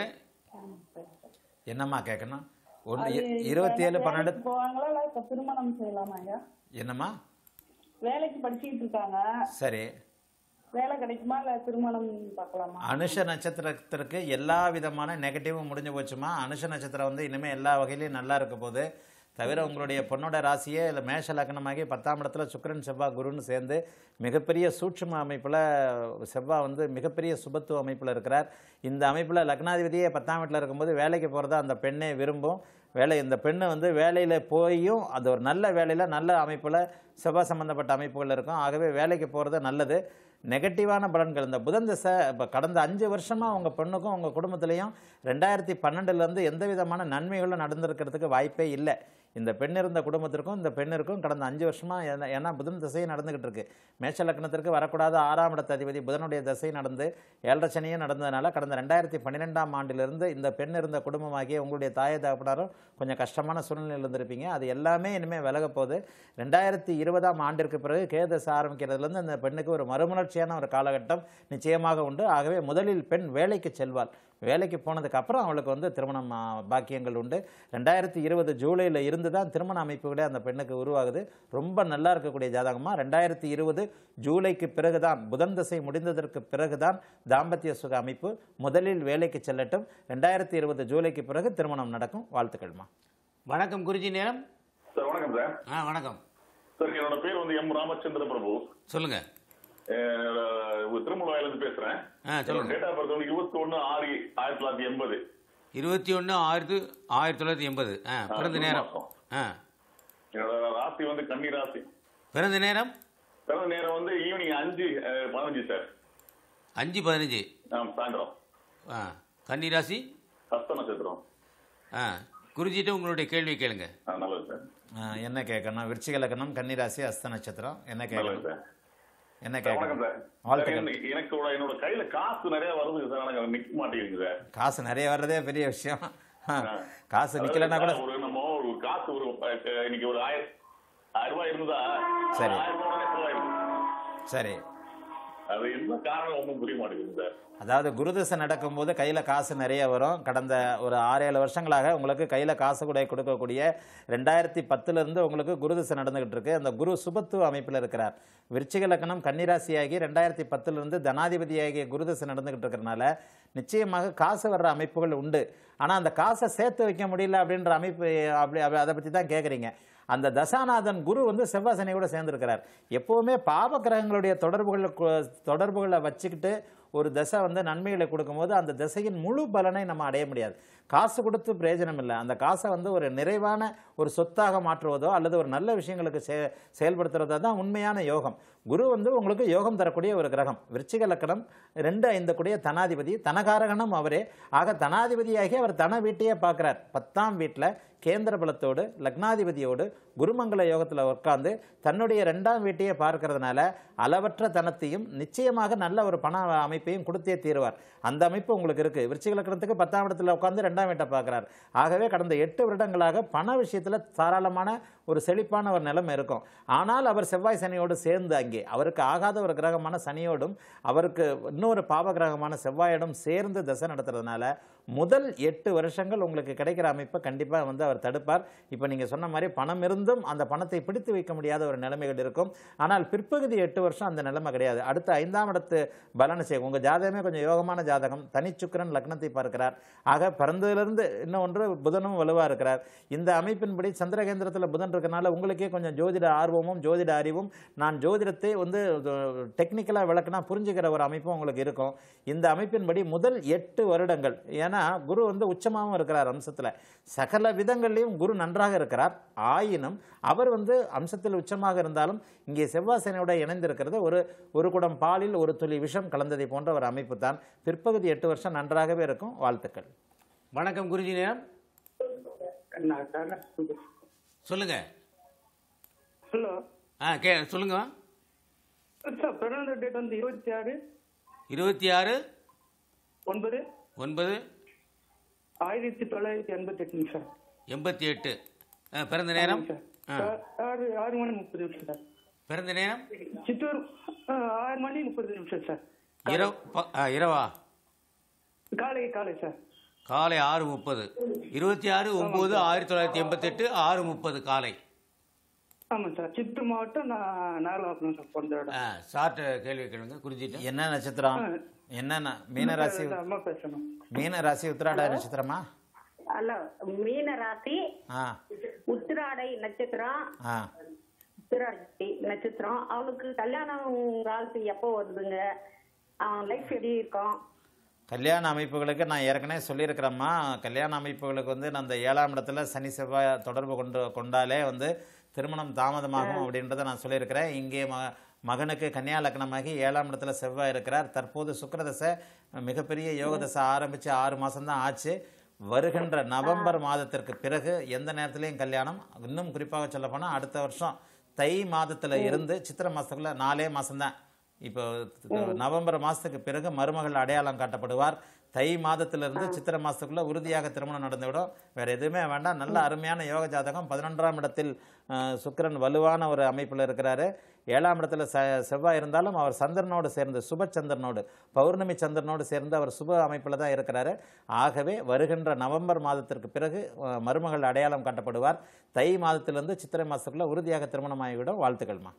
என்னம்மா கேட்கணும் ஒன்று அது இருபத்தி ஏழு வேலைக்கு பன்னெண்டு போவாங்களா இல்ல இப்ப திருமணம் செய்யலாமா ஐயா என்னம்மா வேலைக்கு படிச்சுக்கிட்டு இருக்காங்க சரி வேலை கிடைக்குமா இல்ல திருமணம் பார்க்கலாமா அனுஷ நட்சத்திரத்திற்கு எல்லா விதமான நெகட்டிவும் முடிஞ்சு போச்சுமா அனுஷ நட்சத்திரம் வந்து இனிமேல் எல்லா வகையிலையும் நல்லா இருக்க போகுது தவிர உங்களுடைய பொண்ணோட ராசியே இல்லை மேஷ லக்னமாகி பத்தாம் இடத்துல சுக்கிரன் செவ்வாய் குருன்னு சேர்ந்து மிகப்பெரிய சூட்சும அமைப்பில் செவ்வாய் வந்து மிகப்பெரிய சுபத்துவ அமைப்பில் இருக்கிறார் இந்த அமைப்பில் லக்னாதிபதியே பத்தாம் வீட்டில் இருக்கும்போது வேலைக்கு போகிறத அந்த பெண்ணே விரும்பும் வேலை இந்த பெண்ணு வந்து வேலையில் போயும் அது ஒரு நல்ல வேலையில் நல்ல அமைப்பில் செவ்வாய் சம்பந்தப்பட்ட அமைப்புகள் இருக்கும் ஆகவே வேலைக்கு போகிறது நல்லது நெகட்டிவான பலன்கள் இந்த புதன் திசை இப்போ கடந்த அஞ்சு வருஷமாக உங்கள் பெண்ணுக்கும் உங்கள் குடும்பத்துலேயும் ரெண்டாயிரத்தி பன்னெண்டுலேருந்து எந்த விதமான நன்மைகளும் நடந்திருக்கிறதுக்கு வாய்ப்பே இல்லை இந்த பெண் இருந்த குடும்பத்திற்கும் இந்த பெண்ணிற்கும் கடந்த அஞ்சு வருஷமாக ஏன்னா- ஏன்னா புதன் திசையும் நடந்துகிட்டு இருக்கு மேஷ லக்னத்திற்கு வரக்கூடாத ஆறாம் இடத்த அதிபதி புதனுடைய திசை நடந்து ஏழரை சனியும் நடந்ததுனால கடந்த ரெண்டாயிரத்தி பன்னிரெண்டாம் ஆண்டிலிருந்து இந்த பெண் இருந்த குடும்பமாகிய உங்களுடைய தாயை தகப்பனாரும் கொஞ்சம் கஷ்டமான சூழ்நிலையில் இருந்திருப்பீங்க அது எல்லாமே இனிமேல் விலக போகுது ரெண்டாயிரத்தி இருபதாம் ஆண்டிற்கு பிறகு கேதஸ் ஆரம்பிக்கிறதுலேருந்து அந்த பெண்ணுக்கு ஒரு மறுமலர்ச்சியான ஒரு காலகட்டம் நிச்சயமாக உண்டு ஆகவே முதலில் பெண் வேலைக்கு செல்வாள் வேலைக்கு போனதுக்கு அப்புறம் அவளுக்கு வந்து திருமணம் ஆ, பாக்கியங்கள் உண்டு ரெண்டாயிரத்தி இருபது ஜூலையில் இருந்து தான் திருமண அமைப்பு கூட அந்த பெண்ணுக்கு உருவாகுது ரொம்ப நல்லா இருக்கக்கூடிய ஜாதகமா ரெண்டாயிரத்தி இருபது ஜூலைக்கு பிறகுதான் புதன் திசை முடிந்ததற்கு பிறகுதான் தாம்பத்திய சுக அமைப்பு முதலில் வேலைக்கு செல்லட்டும் ரெண்டாயிரத்தி இருபது ஜூலைக்கு பிறகு திருமணம் நடக்கும் வாழ்த்துக்கள்மா வணக்கம் குருஜி நேரம் சார் வணக்கம் சார் ஆ வணக்கம் சார் என்னோட பேர் வந்து எம் ராமச்சந்திர பிரபு சொல்லுங்கள் அஹ், திருமலாயிலிருந்து பேசுறேன் ஆ சொல்லுங்கள் டேட் ஆஃப் பர்த் வந்து இருபத்தி ஒன்னு ஆறு ஆயிரத்தி தொள்ளாயிரத்தி எண்பது இருபத்தி ஒன்று ஆயிரத்து ஆயிரத்தி தொள்ளாயிரத்தி எண்பது ஆ பிறந்த ஜூன் நேரம் மாசம். ஆ என்னோட ராசி வந்து கன்னி ராசி பிறந்த நேரம் பிறந்த நேரம் வந்து ஈவினிங் அஞ்சு அஹ், பதினஞ்சு சார் அஞ்சு பதினஞ்சு ஆம், சாயந்தரம் ஆ கன்னிராசி ஹஸ்த நட்சத்திரம் ஆ குருஜிட்ட உங்களுடைய கேள்வியை கேளுங்க ஆ, நல்லது சார் ஆ, என்ன கேட்கணும் விருச்சிக லக்னம் கன்னிராசி அஸ்த நட்சத்திரம் என்ன நல்லது கேட்கணும் சார் என்ன சார், வணக்கம் கேட்கணும் சார் சார், வாழ்த்துக்கள் எனக்கு- எனக்கு ஒரு- என்னோட கையில காசு நிறைய வருது சார் எனக்கு அது நிக்க மாட்டேங்குது சார் காசு நிறைய வர்றதே பெரிய விஷயம் ஆ, ஆ. காசு நிக்கலைன்னா கூட அதாவது ஒரு நம்ம ஒரு காசு ஒரு அஹ், இன்னைக்கு ஒரு ஆயிரம் ஆயிரம் ரூபாய் இருந்தா சரி. ஆயிரம் ரூபாய் உடனே செலவாயிடுது. சரி அது என்ன காரணம் ஒன்றும் புரிய மாட்டேங்குது சார் அதாவது குருதசை நடக்கும்போது கையில் காசு நிறைய வரும் கடந்த ஒரு ஆறு ஏழு வருஷங்களாக உங்களுக்கு கையில் காசு கூட கொடுக்கக்கூடிய ரெண்டாயிரத்தி பத்துலேருந்து உங்களுக்கு குருதசை நடந்துகிட்டு இருக்கு அந்த குரு சுபத்துவ அமைப்பில் இருக்கிறார் விருச்சிக லக்னம் கன்னிராசியாகி ரெண்டாயிரத்தி பத்துலேருந்து தனாதிபதியாகிய குருதசை நடந்துகிட்டு இருக்கிறனால நிச்சயமாக காசு வர்ற அமைப்புகள் உண்டு ஆனால் அந்த காசை சேர்த்து வைக்க முடியல அப்படின்ற அமைப்பு அப்படி அப்படி- அதை பற்றி தான் கேட்குறீங்க அந்த தசாநாதன் குரு வந்து செவ்வாய் சனியோட சேர்ந்திருக்கிறார் எப்பவுமே பாவ கிரகங்களுடைய தொடர்புகளை கு- தொடர்புகளை வச்சுக்கிட்டு ஒரு தசை வந்து நன்மைகளை கொடுக்கும்போது அந்த திசையின் முழு பலனை நம்ம அடைய முடியாது காசு கொடுத்து பிரயோஜனம் இல்லை அந்த காசை வந்து ஒரு நிறைவான ஒரு சொத்தாக மாற்றுவதோ அல்லது ஒரு நல்ல விஷயங்களுக்கு செ செயல்படுத்துறதோ தான் உண்மையான யோகம் குரு வந்து உங்களுக்கு யோகம் தரக்கூடிய ஒரு கிரகம் விருச்சிக லக்கணம் ரெண்டு ஐந்து கூடிய தனாதிபதி தனகாரகணம் அவரே ஆக தனாதிபதியாகி அவர் தன வீட்டையே பார்க்குறார் பத்தாம் வீட்டில் கேந்திர பலத்தோடு லக்னாதிபதியோடு குருமங்கல யோகத்தில் உட்கார்ந்து தன்னுடைய ரெண்டாம் வீட்டையே பார்க்கறதுனால அளவற்ற தனத்தையும் நிச்சயமாக நல்ல ஒரு பண அமைப்பையும் கொடுத்தே தீருவார் அந்த அமைப்பு உங்களுக்கு இருக்கு விருச்சிக லக்கணத்துக்கு பத்தாம் இடத்துல உட்கார்ந்து ரெண்டாம் வீட்டை பார்க்குறார் ஆகவே கடந்த எட்டு வருடங்களாக பண விஷயத்தில் தாராளமான ஒரு செழிப்பான ஒரு நிலைமை இருக்கும் ஆனால் அவர் செவ்வாய் சனியோடு சேர்ந்து அங்கே அவருக்கு ஆகாத ஒரு கிரகமான சனியோடும் அவருக்கு இன்னொரு பாவ கிரகமான செவ்வாயோடும் சேர்ந்து தசை நடத்துறதுனால முதல் எட்டு வருஷங்கள் உங்களுக்கு கிடைக்கிற அமைப்பை கண்டிப்பாக வந்து அவர் தடுப்பார் இப்போ நீங்கள் சொன்ன மாதிரி பணம் இருந்தும் அந்த பணத்தை பிடித்து வைக்க முடியாத ஒரு நிலைமைகள் இருக்கும் ஆனால் பிற்பகுதி எட்டு வருஷம் அந்த நிலைமை கிடையாது அடுத்த ஐந்தாம் இடத்து பலனை செய்யும் உங்கள் ஜாதகமே கொஞ்சம் யோகமான ஜாதகம் தனிச்சுக்கரன் லக்னத்தை பார்க்கிறார் ஆக பிறந்ததிலிருந்து இன்னும் ஒன்று புதனும் வலுவாக இருக்கிறார் இந்த அமைப்பின்படி சந்திரகேந்திரத்தில் புதன் இருக்கனால உங்களுக்கே கொஞ்சம் ஜோதிட ஆர்வமும் ஜோதிட அறிவும் நான் ஜோதிடத்தை வந்து டெக்னிக்கலாக விளக்குனா புரிஞ்சுக்கிற ஒரு அமைப்பும் உங்களுக்கு இருக்கும் இந்த அமைப்பின்படி முதல் எட்டு வருடங்கள் ஏன்னா குரு வந்து உச்சமாகவும் இருக்கிறார் அம்சத்தில் சகல விதங்கள் இடங்கள்லையும் குரு நன்றாக இருக்கிறார் ஆயினும் அவர் வந்து அம்சத்தில் உச்சமாக இருந்தாலும் இங்கே செவ்வாசனையோட இணைந்திருக்கிறது ஒரு ஒரு குடம் பாலில் ஒரு துளி விஷம் கலந்ததை போன்ற ஒரு அமைப்பு தான் பிற்பகுதி எட்டு வருஷம் நன்றாகவே இருக்கும் வாழ்த்துக்கள் வணக்கம் குருஜி நேரம் நான் சார் சொல்லுங்க ஹலோ ஆ கே சொல்லுங்க சார் பிறந்த டேட் வந்து இருபத்தி ஆறு இருபத்தி ஆறு ஒன்பது ஒன்பது ஆயிரத்தி தொள்ளாயிரத்தி எண்பத்தி எட்டுங்க சார் எண்பத்தி எட்டு ஆ, பிறந்த நேரம் சார் ஆ, சார், ஆறு ஆறு மணி முப்பது நிமிஷம் சார் பிறந்த நேரம் சித்தூர் ஆ, ஆறு மணி முப்பது நிமிஷம் சார் இரவு ப- ஆ, இரவா காலை காலை சார் காலை ஆறு முப்பது இருபத்தி ஆறு ஒம்பது ஆயிரத்தி தொள்ளாயிரத்தி எண்பத்தெட்டு ஆறு முப்பது காலை ஆமாம் சார் சித்தூர் மாவட்டம் நான் நாகலாபுரம் சார் பிறந்த இடம் ஆ சார்ட்ட கேள்வி கேளுங்க குறிஞ்சிட்டு என்ன நட்சத்திரம் என்ன மீனராசி அம்மா பேசணும் மீன ராசி உத்திராட நட்சத்திரமா அல்ல மீன ராசி ஆ உத்திராடை நட்சத்திரம் ஆ உத்திராடை நட்சத்திரம் அவளுக்கு கல்யாணம் ராசி எப்போ வருதுங்க அவன் லைஃப் எப்படி இருக்கும் கல்யாண அமைப்புகளுக்கு நான் ஏற்கனவே சொல்லியிருக்கிறேம்மா கல்யாண அமைப்புகளுக்கு வந்து நான் அந்த ஏழாம் இடத்துல சனி செவ்வாய் தொடர்பு கொண்டு கொண்டாலே வந்து திருமணம் தாமதமாகும் அப்படின்றத நான் சொல்லியிருக்கிறேன் இங்கே ம மகனுக்கு கன்னியா லக்னமாகி ஏழாம் இடத்துல செவ்வாய் இருக்கிறார் தற்போது சுக்கிரதசை மிகப்பெரிய யோக தசை ஆரம்பித்து ஆறு மாதம்தான் ஆச்சு வருகின்ற நவம்பர் மாதத்திற்கு பிறகு எந்த நேரத்துலையும் கல்யாணம் இன்னும் குறிப்பாக சொல்லப்போனால் அடுத்த வருஷம் தை மாதத்தில் இருந்து சித்திரை மாதத்துக்குள்ள நாலே மாதம்தான் இப்போ நவம்பர் மாதத்துக்கு பிறகு மருமகள் அடையாளம் காட்டப்படுவார் தை மாதத்திலிருந்து சித்திரை மாதத்துக்குள்ள உறுதியாக திருமணம் நடந்துவிடும் வேற எதுவுமே வேண்டாம் நல்ல அருமையான யோக ஜாதகம் பதினொன்றாம் இடத்தில் அஹ், சுக்கிரன் வலுவான ஒரு அமைப்பில் இருக்கிறாரு ஏழாம் இடத்துல ச செவ்வாய் இருந்தாலும் அவர் சந்திரனோடு சேர்ந்து சுப சந்திரனோடு பௌர்ணமி சந்திரனோடு சேர்ந்து அவர் சுப அமைப்பில் தான் இருக்கிறாரு ஆகவே வருகின்ற நவம்பர் மாதத்திற்கு பிறகு அஹ், மருமகள் அடையாளம் காட்டப்படுவார் தை மாதத்திலிருந்து சித்திரை மாதத்துக்குள்ள உறுதியாக திருமணமாகிவிடும் வாழ்த்துக்கள்மா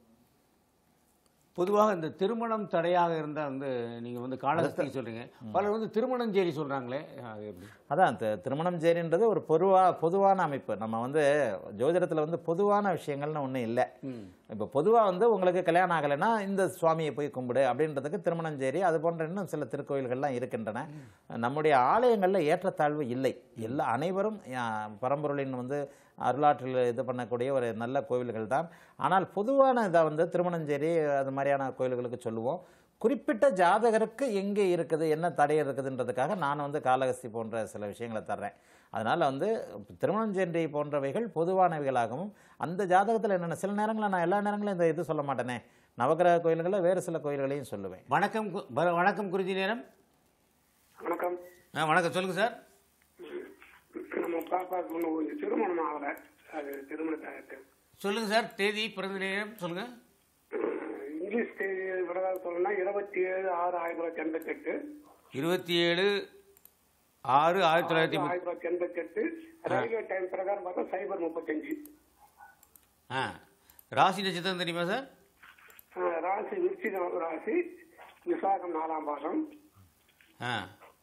பொதுவாக இந்த திருமணம் தடையாக இருந்தால் வந்து நீங்கள் வந்து காலகஸ்தி சொல்றீங்க பலர் வந்து திருமணம் சேரி சொல்கிறாங்களே அது எப்படி அதான் தி- திருமணம் சேரின்றது ஒரு பொதுவா பொதுவான அமைப்பு நம்ம வந்து ஜோதிடத்தில் வந்து பொதுவான விஷயங்கள்னு ஒன்றும் இல்லை இப்போ பொதுவாக வந்து உங்களுக்கு கல்யாணம் ஆகலைன்னா இந்த சுவாமியை போய் கும்பிடு அப்படின்றதுக்கு திருமணம் சேரி அது போன்ற இன்னும் சில திருக்கோயில்கள்லாம் இருக்கின்றன நம்முடைய ஆலயங்களில் ஏற்றத்தாழ்வு இல்லை எல்லா அனைவரும் ஆ, பரம்பொருளின் வந்து அருளாற்றில் இது பண்ணக்கூடிய ஒரு நல்ல கோவில்கள் தான் ஆனால் பொதுவான இதை வந்து திருமணஞ்சேரி அது மாதிரியான கோயில்களுக்கு சொல்லுவோம் குறிப்பிட்ட ஜாதகருக்கு எங்கே இருக்குது என்ன தடை இருக்குதுன்றதுக்காக நான் வந்து காலகஸ்தி போன்ற சில விஷயங்களை தர்றேன் அதனால் வந்து திருமணஞ்சேரி போன்றவைகள் பொதுவானவைகளாகவும் அந்த ஜாதகத்தில் என்னென்ன சில நேரங்களில் நான் எல்லா நேரங்களும் இந்த இது சொல்ல மாட்டேனே நவகிரக கோயில்களில் வேறு சில கோயில்களையும் சொல்லுவேன் வணக்கம் கு- வ- வணக்கம் குறிஞ்சி நேரம் வணக்கம் ஆ வணக்கம் சொல்லுங்கள் சார் நம்ம பாப்பாவுக்கு ஒன்றும் கொஞ்சம் திருமணம் ஆகலை அது திருமணத்தை சொல்லுங்கள் சார் தேதி பிறந்த நேரம் சொல்லுங்கள் இங்கிலீஷ் தேதி விரதம் சொல்லணும்னா இருபத்தி ஏழு ஆறு ஆயிரத்தி தொள்ளாயிரத்தி எண்பத்தெட்டு இருபத்தி ஏழு ஆறு ஆயிரத்தி தொள்ளாயிரத்தி முப்பத்தி ஆயிரத்தி தொள்ளாயிரத்தி எண்பத்தெட்டு ரயில்வே டைம் பிரகாரம் பார்த்தா சைபர் முப்பத்தஞ்சு ஆ ராசி நட்சத்திரம் தெரியுமா சார் ஆ, ராசி விருச்சிகம் ராசி விசாகம் நாலாம் பாகம் ஆ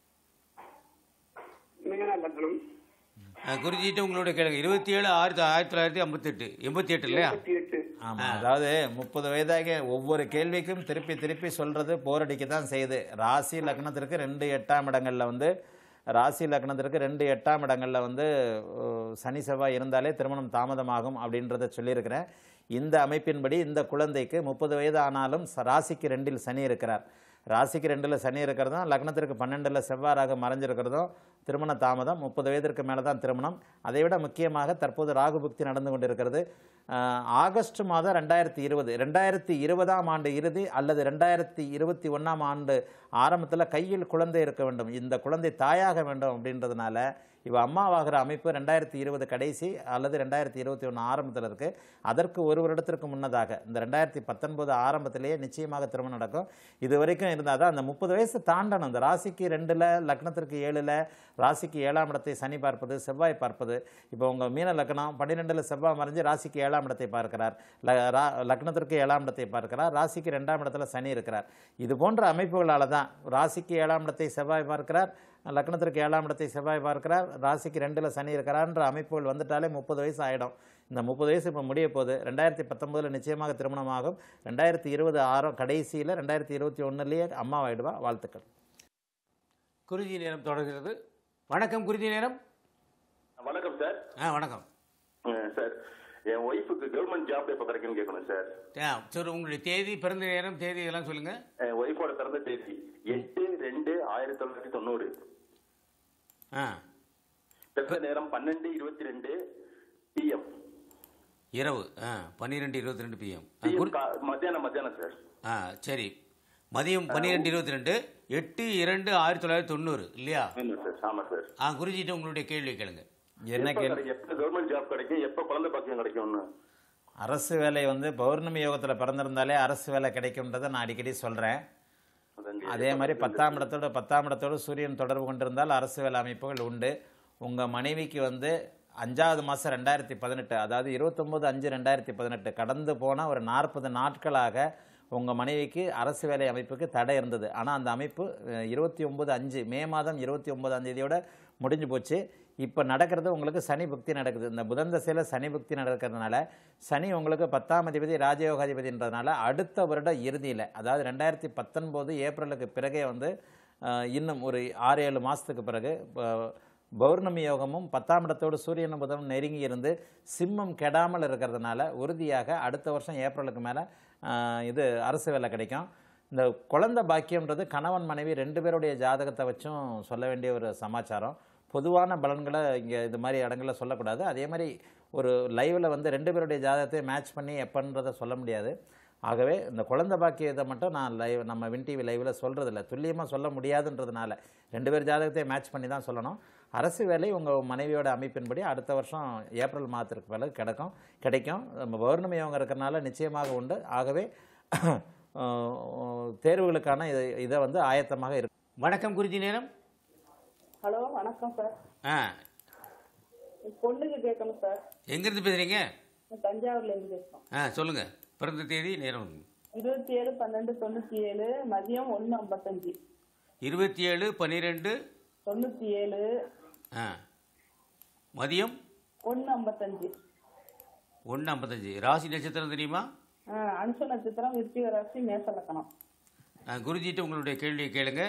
மீன லக்னம் குறிஞ்சிட்டு உங்களோட கேளுங்க இருபத்தி ஏழு ஆயிரத்தி ஆயிரத்தி தொள்ளாயிரத்தி ஐம்பத்தெட்டு எண்பத்தி எட்டு இல்லையா இருபத்தி எட்டு ஆமாம் அதாவது முப்பது வயதாக ஒவ்வொரு கேள்விக்கும் திருப்பி திருப்பி சொல்றது போரடிக்க தான் செய்யுது ராசி லக்னத்திற்கு ரெண்டு எட்டாம் இடங்கள்ல வந்து ராசி லக்னத்திற்கு ரெண்டு எட்டாம் இடங்கள்ல வந்து அஹ், சனி செவ்வாய் இருந்தாலே திருமணம் தாமதமாகும் அப்படின்றத சொல்லியிருக்கிறேன் இந்த அமைப்பின்படி இந்த குழந்தைக்கு முப்பது வயது ஆனாலும் ச- ராசிக்கு ரெண்டில் சனி இருக்கிறார் ராசிக்கு ரெண்டில் சனி இருக்கிறதும் லக்னத்திற்கு பன்னெண்டில் செவ்வாறாக மறைஞ்சிருக்கிறதும் திருமண தாமதம் முப்பது வயதிற்கு மேலே தான் திருமணம் அதை விட முக்கியமாக தற்போது ராகு புக்தி நடந்து கொண்டிருக்கிறது ஆஹ், ஆகஸ்ட் மாதம் ரெண்டாயிரத்தி இருபது ரெண்டாயிரத்தி இருபதாம் ஆண்டு இறுதி அல்லது ரெண்டாயிரத்தி இருபத்தி ஒன்றாம் ஆண்டு ஆரம்பத்தில் கையில் குழந்தை இருக்க வேண்டும் இந்த குழந்தை தாயாக வேண்டும் அப்படின்றதுனால இவ அம்மாவாகிற அமைப்பு ரெண்டாயிரத்தி இருபது கடைசி அல்லது ரெண்டாயிரத்தி இருபத்தி ஒன்று ஆரம்பத்தில் இருக்குது அதற்கு ஒரு வருடத்திற்கு முன்னதாக இந்த ரெண்டாயிரத்தி பத்தொன்பது ஆரம்பத்திலேயே நிச்சயமாக திருமணம் நடக்கும் இது வரைக்கும் இருந்தால் தான் அந்த முப்பது வயசு தாண்டணும் இந்த ராசிக்கு ரெண்டில் லக்னத்திற்கு ஏழில் ராசிக்கு ஏழாம் இடத்தை சனி பார்ப்பது செவ்வாய் பார்ப்பது இப்போ உங்கள் மீன லக்னம் பன்னிரெண்டில் செவ்வாய் மறைஞ்சு ராசிக்கு ஏழாம் இடத்தை பார்க்கிறார் ல ரா- லக்னத்திற்கு ஏழாம் இடத்தை பார்க்கிறார் ராசிக்கு ரெண்டாம் இடத்துல சனி இருக்கிறார் இது போன்ற அமைப்புகளால் தான் ராசிக்கு ஏழாம் இடத்தை செவ்வாய் பார்க்கிறார் லக்னத்திற்கு ஏழாம் இடத்தை செவ்வாய் பார்க்கிறார் ராசிக்கு ரெண்டில் சனி இருக்கிறார்ன்ற அமைப்புகள் வந்துட்டாலே முப்பது வயசு ஆகிடும் இந்த முப்பது வயசு இப்போ முடிய போகுது ரெண்டாயிரத்தி பத்தொம்போதில் நிச்சயமாக திருமணமாகும் ரெண்டாயிரத்தி இருபது ஆரம் கடைசியில் ரெண்டாயிரத்தி இருபத்தி ஒன்றுலேயே அம்மாவாயிடுவா வாழ்த்துக்கள் குறிஞ்சி நேரம் தொடர்கிறது வணக்கம் குறிஞ்சி நேரம் வணக்கம் சார் ஆ வணக்கம் சார் என் ஒய்ஃபுக்கு கவர்மெண்ட் ஜாப் எப்போ கிடைக்கும்னு கேட்கணும் சார் ஆ சரி உங்களுடைய தேதி பிறந்த நேரம் தேதி இதெல்லாம் சொல்லுங்கள் என் ஒய்ஃபோட பிறந்த தேதி எட்டு ரெண்டு ஆயிரத்தி தொள்ளாயிரத்தி தொண்ணூறு ஆ பிறந்த நேரம் பன்னெண்டு இருபத்தி ரெண்டு பிஎம் இரவு ஆ பன்னிரெண்டு இருபத்தி ரெண்டு பிஎம் பிஎம் மத்தியானம் மத்தியானம் சார் ஆ சரி மதியம் பன்னிரெண்டு இருபத்தி ரெண்டு எட்டு இரண்டு ஆயிரத்தி தொள்ளாயிரத்தி தொண்ணூறு இல்லையா ஆமா சார் ஆமா சார் ஆ குறிச்சிட்டு உங்களுடைய கேள்வி கேளுங்க என்ன எப்ப கேள்வி கிடைக்கும்? எப்ப கவர்மெண்ட் ஜாப் கிடைக்கும் எப்ப குழந்தை பாக்கியம் கிடைக்கும்னு அரசு வேலை வந்து பௌர்ணமி யோகத்தில் பிறந்திருந்தாலே அரசு வேலை கிடைக்கும்ன்றதை நான் அடிக்கடி சொல்கிறேன் அதாங்க. அதே மாதிரி பத்தாம் இடத்தோட பத்தாம் இடத்தோடு சூரியன் தொடர்பு கொண்டிருந்தால் அரசு வேலை அமைப்புகள் உண்டு உங்கள் மனைவிக்கு வந்து அஞ்சாவது மாதம் ரெண்டாயிரத்தி பதினெட்டு அதாவது இருபத்தொம்போது அஞ்சு ரெண்டாயிரத்தி பதினெட்டு கடந்து போன ஒரு நாற்பது நாட்களாக உங்கள் மனைவிக்கு அரசு வேலை அமைப்புக்கு தடை இருந்தது ஆனால் அந்த அமைப்பு இருபத்தி ஒம்பது அஞ்சு மே மாதம் இருபத்தி ஒன்பதாம் தேதியோட முடிஞ்சு போச்சு இப்போ நடக்கிறது உங்களுக்கு சனி புக்தி நடக்குது இந்த புதன் தசையில் சனி புக்தி நடக்கிறதுனால சனி உங்களுக்கு பத்தாம் அதிபதி ராஜயோகாதிபதின்றதுனால அடுத்த வருட இறுதியில் அதாவது ரெண்டாயிரத்தி பத்தொன்பது ஏப்ரலுக்கு பிறகே வந்து அஹ், இன்னும் ஒரு ஆறு ஏழு மாதத்துக்கு பிறகு ப- பௌர்ணமி யோகமும் பத்தாம் இடத்தோடு சூரியன் புதனும் நெருங்கி இருந்து சிம்மம் கெடாமல் இருக்கிறதுனால உறுதியாக அடுத்த வருஷம் ஏப்ரலுக்கு மேலே இது அரசு வேலை கிடைக்கும் இந்த குழந்தை பாக்கியம்ன்றது கணவன் மனைவி ரெண்டு பேருடைய ஜாதகத்தை வச்சும் சொல்ல வேண்டிய ஒரு சமாச்சாரம் பொதுவான பலன்களை இங்கே இது மாதிரி இடங்களில் சொல்லக்கூடாது அதே மாதிரி ஒரு லைவில் வந்து ரெண்டு பேருடைய ஜாதகத்தை மேட்ச் பண்ணி எப்பன்றதை சொல்ல முடியாது ஆகவே இந்த குழந்தை பாக்கியத்தை மட்டும் நான் லைவ் நம்ம வின் டிவி லைவில் சொல்கிறதில்ல துல்லியமாக சொல்ல முடியாதுன்றதுனால ரெண்டு பேர் ஜாதகத்தை மேட்ச் பண்ணி தான் சொல்லணும் அரசு வேலை உங்கள் மனைவியோட அமைப்பின்படி அடுத்த வருஷம் ஏப்ரல் மாதத்திற்கு பிறகு கிடைக்கும் கிடைக்கும் நம்ம பௌர்ணமி யோகம் இருக்கிறனால நிச்சயமாக உண்டு ஆகவே அஹ், தேர்வுகளுக்கான இதை இதை வந்து ஆயத்தமாக இருக்கு வணக்கம் குறிச்சி நேரம் ஹலோ வணக்கம் சார் ஆ பொண்ணுக்கு கேட்கணும் சார் எங்கேருந்து பேசுகிறீங்க தஞ்சாவூர்ல இருந்து பேசுறோம் ஆ சொல்லுங்கள் பிறந்த தேதி நேரம் இருபத்தி ஏழு பன்னெண்டு தொண்ணூத்தி ஏழு மதியம் ஒன்று ஐம்பத்தஞ்சு இருபத்தி ஏழு பன்னிரெண்டு தொண்ணூத்தி ஏழு ஆ மதியம் ஒன்று ஐம்பத்தஞ்சு ஒன்று ஐம்பத்தஞ்சு ராசி நட்சத்திரம் தெரியுமா அனுச நட்சத்திரம் விருச்சிக ராசி மேச லக்கணம் ஆ, குருஜிட்ட உங்களுடைய கேள்வியை கேளுங்க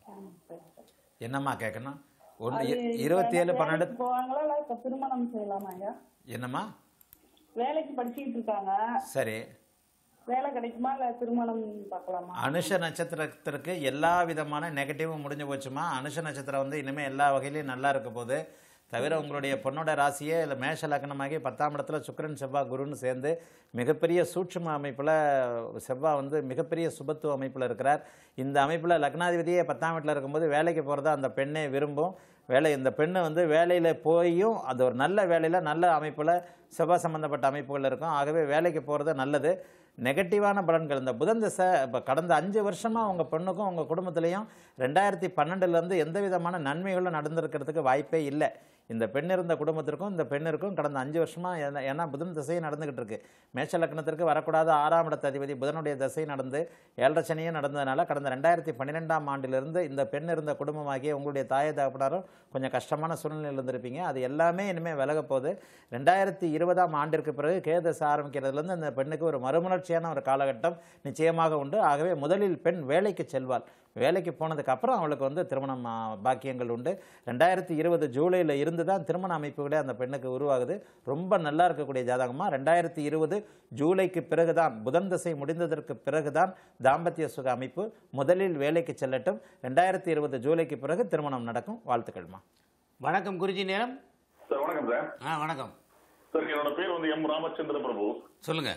என்னம்மா கேட்கணும் ஒன்று அது இருபத்தி ஏழு வேலைக்கு பன்னெண்டு போவாங்களா இல்ல இப்ப திருமணம் செய்யலாமா ஐயா என்னம்மா வேலைக்கு படிச்சுக்கிட்டு இருக்காங்க சரி வேலை கிடைக்குமா இல்ல திருமணம் பார்க்கலாமா அனுஷ நட்சத்திரத்திற்கு எல்லா விதமான நெகட்டிவும் முடிஞ்சு போச்சுமா அனுஷ நட்சத்திரம் வந்து இனிமேல் எல்லா வகையிலையும் நல்லா இருக்க போகுது தவிர உங்களுடைய பொண்ணோட ராசியே இல்லை மேஷ லக்னமாகி பத்தாம் இடத்துல சுக்கிரன் செவ்வாய் குருன்னு சேர்ந்து மிகப்பெரிய சூட்சும அமைப்பில் செவ்வாய் வந்து மிகப்பெரிய சுபத்துவ அமைப்பில் இருக்கிறார் இந்த அமைப்பில் லக்னாதிபதியே பத்தாம் வீட்டில் இருக்கும்போது வேலைக்கு போகிறத அந்த பெண்ணே விரும்பும் வேலை இந்த பெண்ணு வந்து வேலையில் போயும் அது ஒரு நல்ல வேலையில் நல்ல அமைப்பில் செவ்வாய் சம்பந்தப்பட்ட அமைப்புகள் இருக்கும் ஆகவே வேலைக்கு போகிறது நல்லது நெகட்டிவான பலன்கள் இந்த புதன் திசை இப்போ கடந்த அஞ்சு வருஷமாக உங்கள் பெண்ணுக்கும் உங்கள் குடும்பத்துலேயும் ரெண்டாயிரத்தி பன்னெண்டுலேருந்து எந்த விதமான நன்மைகளும் நடந்திருக்கிறதுக்கு வாய்ப்பே இல்லை இந்த பெண் இருந்த குடும்பத்திற்கும் இந்த பெண்ணிற்கும் கடந்த அஞ்சு வருஷமாக ஏன்னா- ஏன்னா புதன் திசையும் நடந்துகிட்டு இருக்கு மேஷ லக்னத்திற்கு வரக்கூடாத ஆறாம் இடத்த அதிபதி புதனுடைய திசை நடந்து ஏழரை சனியும் நடந்ததுனால கடந்த ரெண்டாயிரத்தி பன்னிரெண்டாம் ஆண்டிலிருந்து இந்த பெண் இருந்த குடும்பமாகிய உங்களுடைய தாயை தகப்பனாரும் கொஞ்சம் கஷ்டமான சூழ்நிலையில் இருந்திருப்பீங்க அது எல்லாமே இனிமேல் விலக போகுது ரெண்டாயிரத்தி இருபதாம் ஆண்டிற்கு பிறகு கேதச ஆரம்பிக்கிறதுலேருந்து இந்த பெண்ணுக்கு ஒரு மறுமலர்ச்சியான ஒரு காலகட்டம் நிச்சயமாக உண்டு ஆகவே முதலில் பெண் வேலைக்கு செல்வாள் வேலைக்கு போனதுக்கு அப்புறம் அவளுக்கு வந்து திருமணம் ஆ, பாக்கியங்கள் உண்டு ரெண்டாயிரத்தி இருபது ஜூலையில் இருந்து தான் திருமண அமைப்புகளே அந்த பெண்ணுக்கு உருவாகுது ரொம்ப நல்லா இருக்கக்கூடிய ஜாதகமா ரெண்டாயிரத்தி இருபது ஜூலைக்கு பிறகுதான் புதன் திசை முடிந்ததற்கு பிறகுதான் தாம்பத்திய சுக அமைப்பு முதலில் வேலைக்கு செல்லட்டும் ரெண்டாயிரத்தி இருபது ஜூலைக்கு பிறகு திருமணம் நடக்கும் வாழ்த்துக்கள்மா வணக்கம் குருஜி நேரம் சார் வணக்கம் சார் ஆ வணக்கம் சார் என்னோட பேர் வந்து எம் ராமச்சந்திர பிரபு சொல்லுங்க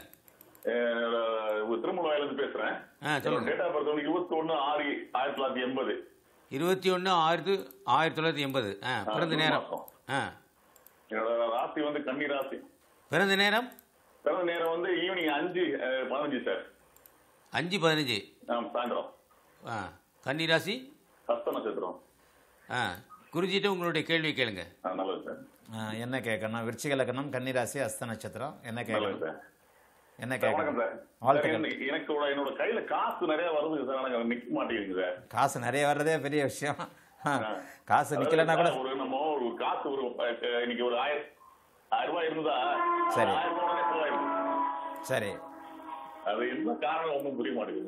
அஹ் திருமலாயிலிருந்து பேசுறேன் ஆ சொல்லுங்க டேட் ஆஃப் பர்த் வந்து இருபத்தி ஒன்னு ஆறு ஆயிரத்தி தொள்ளாயிரத்தி எண்பது இருபத்தி ஒன்று ஆயிரத்து ஆயிரத்தி தொள்ளாயிரத்தி எண்பது ஆ பிறந்த ஜூன் நேரம் மாசம். ஆ என்னோட ராசி வந்து கன்னி ராசி பிறந்த நேரம் பிறந்த நேரம் வந்து ஈவினிங் அஞ்சு அஹ், பதினஞ்சு சார் அஞ்சு பதினஞ்சு ஆம், சாயந்தரம் ஆ கன்னிராசி ஹஸ்த நட்சத்திரம் ஆ குருஜிட்ட உங்களுடைய கேள்வி கேளுங்க ஆ, நல்லது சார் ஆ, என்ன கேட்கணும் விருச்சிக லக்னம் கன்னிராசி அஸ்த நட்சத்திரம் என்ன நல்லது கேட்கணும் சார் என்ன சார், வணக்கம் கேட்கணும் சார் சார், வாழ்த்துக்கள் எனக்கு- எனக்கு ஒரு- என்னோட கையில காசு நிறைய வருது சார் எனக்கு நிக்க மாட்டேங்குது சார் காசு நிறைய வர்றதே பெரிய விஷயம் ஆ, ஆ. காசு நிக்கலன்னா கூட அதாவது ஒரு நம்ம ஒரு காசு ஒரு அஹ், இன்னைக்கு ஒரு ஆயிரம் ஆயிரம் ரூபாய் இருந்தா சரி. ஆயிரம் ரூபாய் செலவாயிருக்கு சரி அது என்ன காரணம் ஒன்றும் புரிய மாட்டேங்குது சார்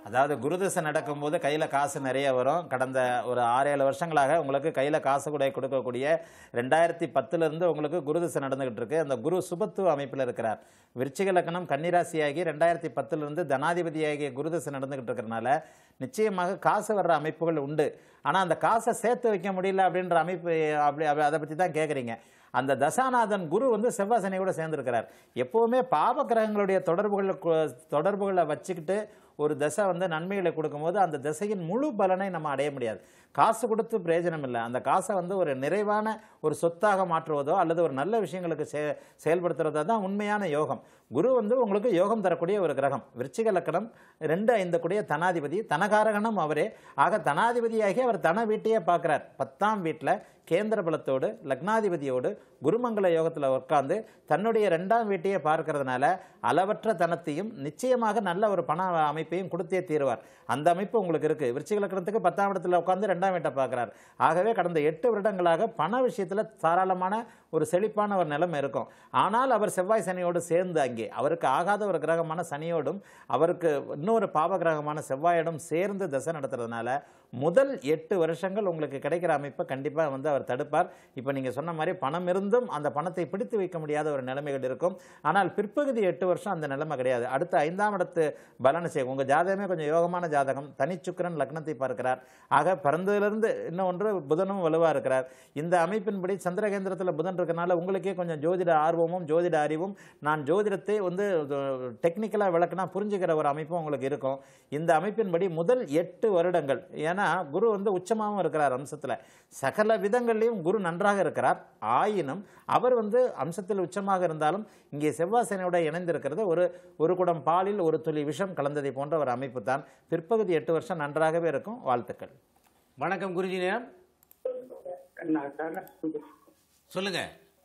அதாவது குருதசை நடக்கும்போது கையில் காசு நிறைய வரும் கடந்த ஒரு ஆறு ஏழு வருஷங்களாக உங்களுக்கு கையில் காசு கூட கொடுக்கக்கூடிய ரெண்டாயிரத்தி பத்துலேருந்து உங்களுக்கு குருதசை நடந்துகிட்டு இருக்கு அந்த குரு சுபத்துவ அமைப்பில் இருக்கிறார் விருச்சிக லக்னம் கன்னிராசியாகி ரெண்டாயிரத்தி பத்துலேருந்து தனாதிபதியாகிய குருதசை நடந்துகிட்டு இருக்கிறனால நிச்சயமாக காசு வர்ற அமைப்புகள் உண்டு ஆனால் அந்த காசை சேர்த்து வைக்க முடியல அப்படின்ற அமைப்பு அப்படி அப்படி- அதை பற்றி தான் கேட்குறீங்க அந்த தசாநாதன் குரு வந்து செவ்வாய் சனியோட சேர்ந்திருக்கிறார் எப்போவுமே பாவ கிரகங்களுடைய தொடர்புகளை கு- தொடர்புகளை வச்சுக்கிட்டு ஒரு தசை வந்து நன்மைகளை கொடுக்கும்போது அந்த திசையின் முழு பலனை நம்ம அடைய முடியாது காசு கொடுத்து பிரயோஜனம் இல்லை அந்த காசை வந்து ஒரு நிறைவான ஒரு சொத்தாக மாற்றுவதோ அல்லது ஒரு நல்ல விஷயங்களுக்கு செ செயல்படுத்துறதோ தான் உண்மையான யோகம் குரு வந்து உங்களுக்கு யோகம் தரக்கூடிய ஒரு கிரகம் விருச்சிக லக்கணம் ரெண்டு ஐந்து கூடிய தனாதிபதி தனகாரகணம் அவரே ஆக தனாதிபதியாகி அவர் தன வீட்டையே பார்க்குறார் பத்தாம் வீட்டில் கேந்திர பலத்தோடு லக்னாதிபதியோடு குருமங்கல யோகத்தில் உட்கார்ந்து தன்னுடைய ரெண்டாம் வீட்டையே பார்க்கறதுனால அளவற்ற தனத்தையும் நிச்சயமாக நல்ல ஒரு பண அமைப்பையும் கொடுத்தே தீருவார் அந்த அமைப்பு உங்களுக்கு இருக்கு விருச்சிக லக்கணத்துக்கு பத்தாம் இடத்துல உட்கார்ந்து ரெண்டாம் வீட்டை பார்க்குறார் ஆகவே கடந்த எட்டு வருடங்களாக பண விஷயத்தில் தாராளமான ஒரு செழிப்பான ஒரு நிலைமை இருக்கும் ஆனால் அவர் செவ்வாய் சனியோடு சேர்ந்து அங்கே அவருக்கு ஆகாத ஒரு கிரகமான சனியோடும் அவருக்கு இன்னொரு பாவ கிரகமான செவ்வாயோடும் சேர்ந்து தசை நடத்துறதுனால முதல் எட்டு வருஷங்கள் உங்களுக்கு கிடைக்கிற அமைப்பை கண்டிப்பாக வந்து அவர் தடுப்பார் இப்போ நீங்கள் சொன்ன மாதிரி பணம் இருந்தும் அந்த பணத்தை பிடித்து வைக்க முடியாத ஒரு நிலைமைகள் இருக்கும் ஆனால் பிற்பகுதி எட்டு வருஷம் அந்த நிலைமை கிடையாது அடுத்த ஐந்தாம் இடத்து பலனை செய்யும் உங்கள் ஜாதகமே கொஞ்சம் யோகமான ஜாதகம் தனிச்சுக்கரன் லக்னத்தை பார்க்கிறார் ஆக பிறந்ததிலிருந்து இன்னும் ஒன்று புதனும் வலுவாக இருக்கிறார் இந்த அமைப்பின்படி சந்திரகேந்திரத்தில் புதன் இருக்கனால உங்களுக்கே கொஞ்சம் ஜோதிட ஆர்வமும் ஜோதிட அறிவும் நான் ஜோதிடத்தை வந்து டெக்னிக்கலாக விளக்குனா புரிஞ்சுக்கிற ஒரு அமைப்பும் உங்களுக்கு இருக்கும் இந்த அமைப்பின்படி முதல் எட்டு வருடங்கள் ஏன்னா குரு வந்து உச்சமாகவும் இருக்கிறார் அம்சத்தில் சகல விதங்கள்லையும் குரு நன்றாக இருக்கிறார் ஆயினும் அவர் வந்து அம்சத்தில் உச்சமாக இருந்தாலும் இங்கே செவ்வாசனையோட இணைந்திருக்கிறது ஒரு ஒரு குடம் பாலில் ஒரு துளி விஷம் கலந்ததை போன்ற ஒரு அமைப்பு தான் பிற்பகுதி எட்டு வருஷம் நன்றாகவே இருக்கும் வாழ்த்துக்கள் வணக்கம் குருஜி நேரம் நான் சார் சொல்லுங்க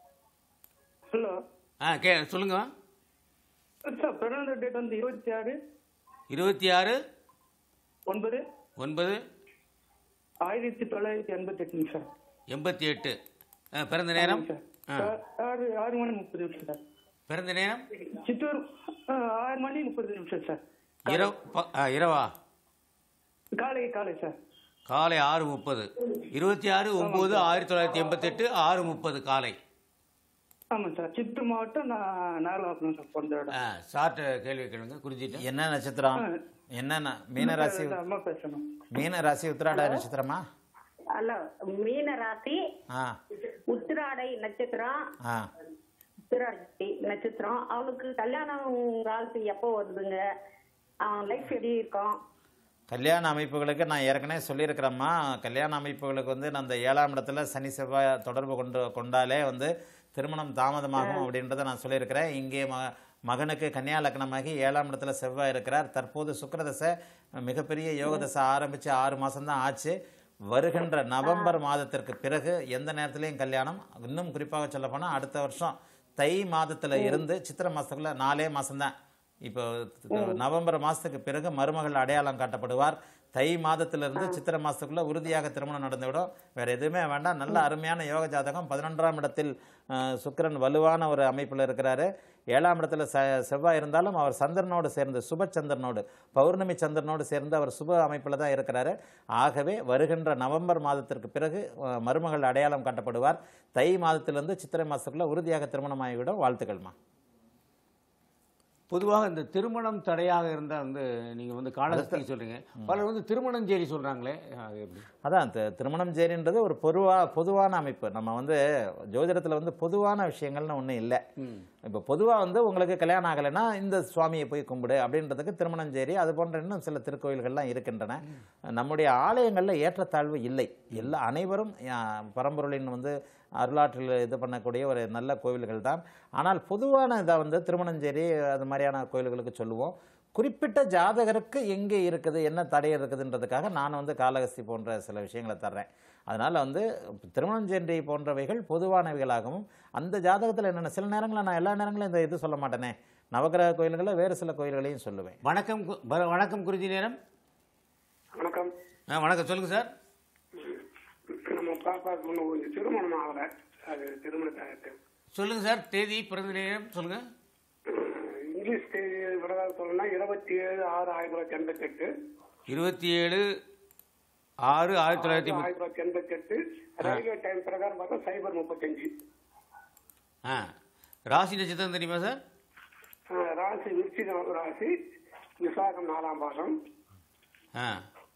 ஹலோ ஆ கே சொல்லுங்க சார் பிறந்த டேட் வந்து இருபத்தி ஆறு இருபத்தி ஆறு ஒன்பது ஒன்பது ஆயிரத்தி தொள்ளாயிரத்தி எண்பத்தி எட்டுங்க சார் எண்பத்தி எட்டு ஆ, பிறந்த நேரம் சார் ஆ, சார், ஆறு ஆறு மணி முப்பது நிமிஷம் சார் பிறந்த நேரம் சித்தூர் ஆ, ஆறு மணி முப்பது நிமிஷம் சார் இரவு ப- ஆ, இரவா காலை காலை சார் காலை ஆறு முப்பது இருபத்தி ஆறு ஒம்பது ஆயிரத்தி தொள்ளாயிரத்தி எண்பத்தெட்டு ஆறு முப்பது காலை ஆமாம் சார் சித்தூர் மாவட்டம் நான் நாகலாபுரம் சார் பிறந்த இடம் ஆ சார்ட்ட கேள்வி கேளுங்க குறிஞ்சிட்டு என்ன நட்சத்திரம் என்னென்ன மீனராசி சார், அம்மா பேசணும் மீனராசி உத்திராட நட்சத்திரமா அல்ல மீன ராசி ஆ உத்திராடை நட்சத்திரம் ஆ உத்திராடை நட்சத்திரம் அவளுக்கு கல்யாணம் ராசி எப்போ வருதுங்க அவன் லைஃப் எப்படி இருக்கும் கல்யாண அமைப்புகளுக்கு நான் ஏற்கனவே சொல்லியிருக்கிறேம்மா கல்யாண அமைப்புகளுக்கு வந்து நான் அந்த ஏழாம் இடத்துல சனி செவ்வாய் தொடர்பு கொண்டு கொண்டாலே வந்து திருமணம் தாமதமாகும் அப்படின்றத நான் சொல்லியிருக்கிறேன் இங்கே ம மகனுக்கு கன்னியா லக்னமாகி ஏழாம் இடத்துல செவ்வாய் இருக்கிறார் தற்போது சுக்கிரதசை மிகப்பெரிய யோக தசை ஆரம்பித்து ஆறு மாதம்தான் ஆச்சு வருகின்ற நவம்பர் மாதத்திற்கு பிறகு எந்த நேரத்துலையும் கல்யாணம் இன்னும் குறிப்பாக சொல்லப்போனால் அடுத்த வருஷம் தை மாதத்தில் இருந்து சித்திரை மாதத்துக்குள்ள நாலே மாதம்தான் இப்போ நவம்பர் மாதத்துக்கு பிறகு மருமகள் அடையாளம் காட்டப்படுவார் தை மாதத்திலிருந்து சித்திரை மாதத்துக்குள்ள உறுதியாக திருமணம் நடந்துவிடும் வேற எதுவுமே வேண்டாம் நல்ல அருமையான யோக ஜாதகம் பதினொன்றாம் இடத்தில் அஹ், சுக்கிரன் வலுவான ஒரு அமைப்பில் இருக்கிறாரு ஏழாம் இடத்துல ச செவ்வாய் இருந்தாலும் அவர் சந்திரனோடு சேர்ந்து சுப சந்திரனோடு பௌர்ணமி சந்திரனோடு சேர்ந்து அவர் சுப அமைப்பில் தான் இருக்கிறாரு ஆகவே வருகின்ற நவம்பர் மாதத்திற்கு பிறகு அஹ், மருமகள் அடையாளம் காட்டப்படுவார் தை மாதத்திலிருந்து சித்திரை மாதத்துக்குள்ள உறுதியாக திருமணமாகிவிடும் வாழ்த்துக்கள்மா பொதுவாக இந்த திருமணம் தடையாக இருந்தால் வந்து நீங்கள் வந்து காலகஸ்தி சொல்றீங்க பலர் வந்து திருமணம் சேரி சொல்கிறாங்களே அது எப்படி அதான் தி- திருமணம் சேரின்றது ஒரு பொதுவா பொதுவான அமைப்பு நம்ம வந்து ஜோதிடத்தில் வந்து பொதுவான விஷயங்கள்னு ஒன்றும் இல்லை இப்போ பொதுவாக வந்து உங்களுக்கு கல்யாணம் ஆகலைன்னா இந்த சுவாமியை போய் கும்பிடு அப்படின்றதுக்கு திருமணம் சேரி அது போன்ற இன்னும் சில திருக்கோயில்கள்லாம் இருக்கின்றன நம்முடைய ஆலயங்களில் ஏற்றத்தாழ்வு இல்லை எல்லா அனைவரும் ஆ, பரம்பொருளின் வந்து அருளாற்றில் இது பண்ணக்கூடிய ஒரு நல்ல கோவில்கள் தான் ஆனால் பொதுவான இதை வந்து திருமணஞ்சேரி அது மாதிரியான கோயில்களுக்கு சொல்லுவோம் குறிப்பிட்ட ஜாதகருக்கு எங்கே இருக்குது என்ன தடை இருக்குதுன்றதுக்காக நான் வந்து காலகஸ்தி போன்ற சில விஷயங்களை தர்றேன் அதனால் வந்து திருமணஞ்சேரி போன்றவைகள் பொதுவானவைகளாகவும் அந்த ஜாதகத்தில் என்னென்ன சில நேரங்களில் நான் எல்லா நேரங்களும் இந்த இது சொல்ல மாட்டேனே நவகிரக கோயில்களில் வேறு சில கோயில்களையும் சொல்லுவேன் வணக்கம் கு- வ- வணக்கம் குறிஞ்சி நேரம் வணக்கம் ஆ வணக்கம் சொல்லுங்கள் சார் நம்ம பாப்பாவுக்கு ஒன்றும் கொஞ்சம் திருமணம் ஆகலை அது திருமணத்தை சொல்லுங்கள் சார் தேதி பிறந்த நேரம் சொல்லுங்கள் இங்கே இங்கிலீஷ் தேதி பிரகாரம் சொல்லணும்னா இருபத்தி ஏழு ஆறு ஆயிரத்தி தொள்ளாயிரத்தி எண்பத்தி எட்டு இருபத்தி ஏழு ஆறு ஆயிரத்தி தொள்ளாயிரத்தி முப்பத்தி ஆயிரத்தி தொள்ளாயிரத்தி எண்பத்தி எட்டு ரயில்வே டைம் பிரகாரம் பார்த்தா சைபர் முப்பத்தஞ்சு ஆ ராசி நட்சத்திரம் தெரியுமா சார் ஆஹ் ராசி விருச்சிகம் ராசி விசாகம் நாலாம் பாகம் ஆ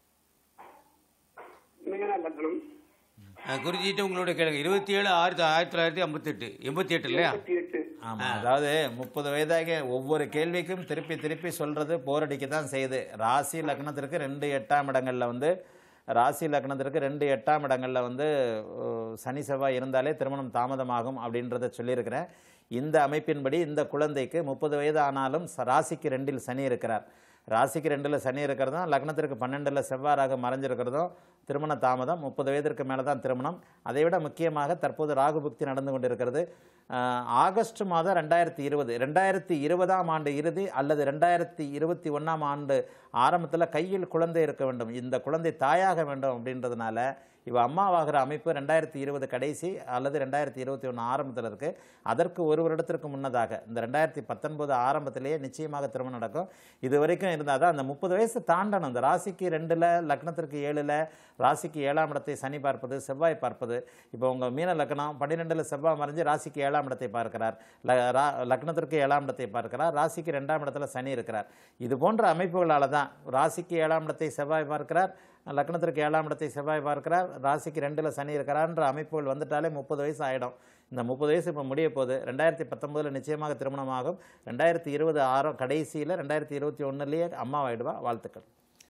மீன லக்னம் ஆ, குறிச்சிட்டு உங்களோட கேளுங்க இருபத்தி ஏழு ஆயிரத்தி ஆயிரத்தி தொள்ளாயிரத்தி ஐம்பத்தெட்டு எண்பத்தி எட்டு இல்லையா இருபத்தி எட்டு ஆமா அதாவது முப்பது வயதாக ஒவ்வொரு கேள்விக்கும் திருப்பி திருப்பி சொல்றது போரடிக்க தான் செய்யுது ராசி லக்னத்திற்கு ரெண்டு எட்டாம் இடங்கள்ல வந்து ராசி லக்னத்திற்கு ரெண்டு எட்டாம் இடங்கள்ல வந்து அஹ், சனி செவ்வாய் இருந்தாலே திருமணம் தாமதமாகும் அப்படின்றத சொல்லியிருக்கிறேன் இந்த அமைப்பின்படி இந்த குழந்தைக்கு முப்பது வயது ஆனாலும் ச- ராசிக்கு ரெண்டில் சனி இருக்கிறார் ராசிக்கு ரெண்டில் சனி இருக்கிறதும் லக்னத்திற்கு பன்னெண்டில் செவ்வாறாக மறைஞ்சிருக்கிறதும் திருமண தாமதம் முப்பது வயதிற்கு மேலே தான் திருமணம் அதை விட முக்கியமாக தற்போது ராகு புக்தி நடந்து கொண்டிருக்கிறது ஆஹ், ஆகஸ்ட் மாதம் ரெண்டாயிரத்தி இருபது ரெண்டாயிரத்தி இருபதாம் ஆண்டு இறுதி அல்லது ரெண்டாயிரத்தி இருபத்தி ஒன்றாம் ஆண்டு ஆரம்பத்தில் கையில் குழந்தை இருக்க வேண்டும் இந்த குழந்தை தாயாக வேண்டும் அப்படின்றதுனால இவ அம்மாவாகிற அமைப்பு ரெண்டாயிரத்தி இருபது கடைசி அல்லது ரெண்டாயிரத்தி இருபத்தி ஒன்று ஆரம்பத்தில் இருக்குது அதற்கு ஒரு வருடத்திற்கு முன்னதாக இந்த ரெண்டாயிரத்தி பத்தொன்பது ஆரம்பத்திலேயே நிச்சயமாக திருமணம் நடக்கும் இது வரைக்கும் இருந்தால் தான் அந்த முப்பது வயசு தாண்டணும் இந்த ராசிக்கு ரெண்டில் லக்னத்திற்கு ஏழில் ராசிக்கு ஏழாம் இடத்தை சனி பார்ப்பது செவ்வாய் பார்ப்பது இப்போ உங்கள் மீன லக்னம் பன்னிரெண்டில் செவ்வாய் மறைஞ்சு ராசிக்கு ஏழாம் இடத்தை பார்க்கிறார் ல ரா- லக்னத்திற்கு ஏழாம் இடத்தை பார்க்கிறார் ராசிக்கு ரெண்டாம் இடத்துல சனி இருக்கிறார் இது போன்ற அமைப்புகளால் தான் ராசிக்கு ஏழாம் இடத்தை செவ்வாய் பார்க்கிறார் லக்னத்திற்கு ஏழாம் இடத்தை செவ்வாய் பார்க்கிறார் ராசிக்கு ரெண்டில் சனி இருக்கிறார்ன்ற அமைப்புகள் வந்துட்டாலே முப்பது வயசு ஆகிடும் இந்த முப்பது வயசு இப்போ முடிய போகுது ரெண்டாயிரத்தி பத்தொம்போதில் நிச்சயமாக திருமணமாகும் ரெண்டாயிரத்தி இருபது ஆரம் கடைசியில் ரெண்டாயிரத்தி இருபத்தி ஒன்றுலேயே அம்மாவாயிடுவா வாழ்த்துக்கள்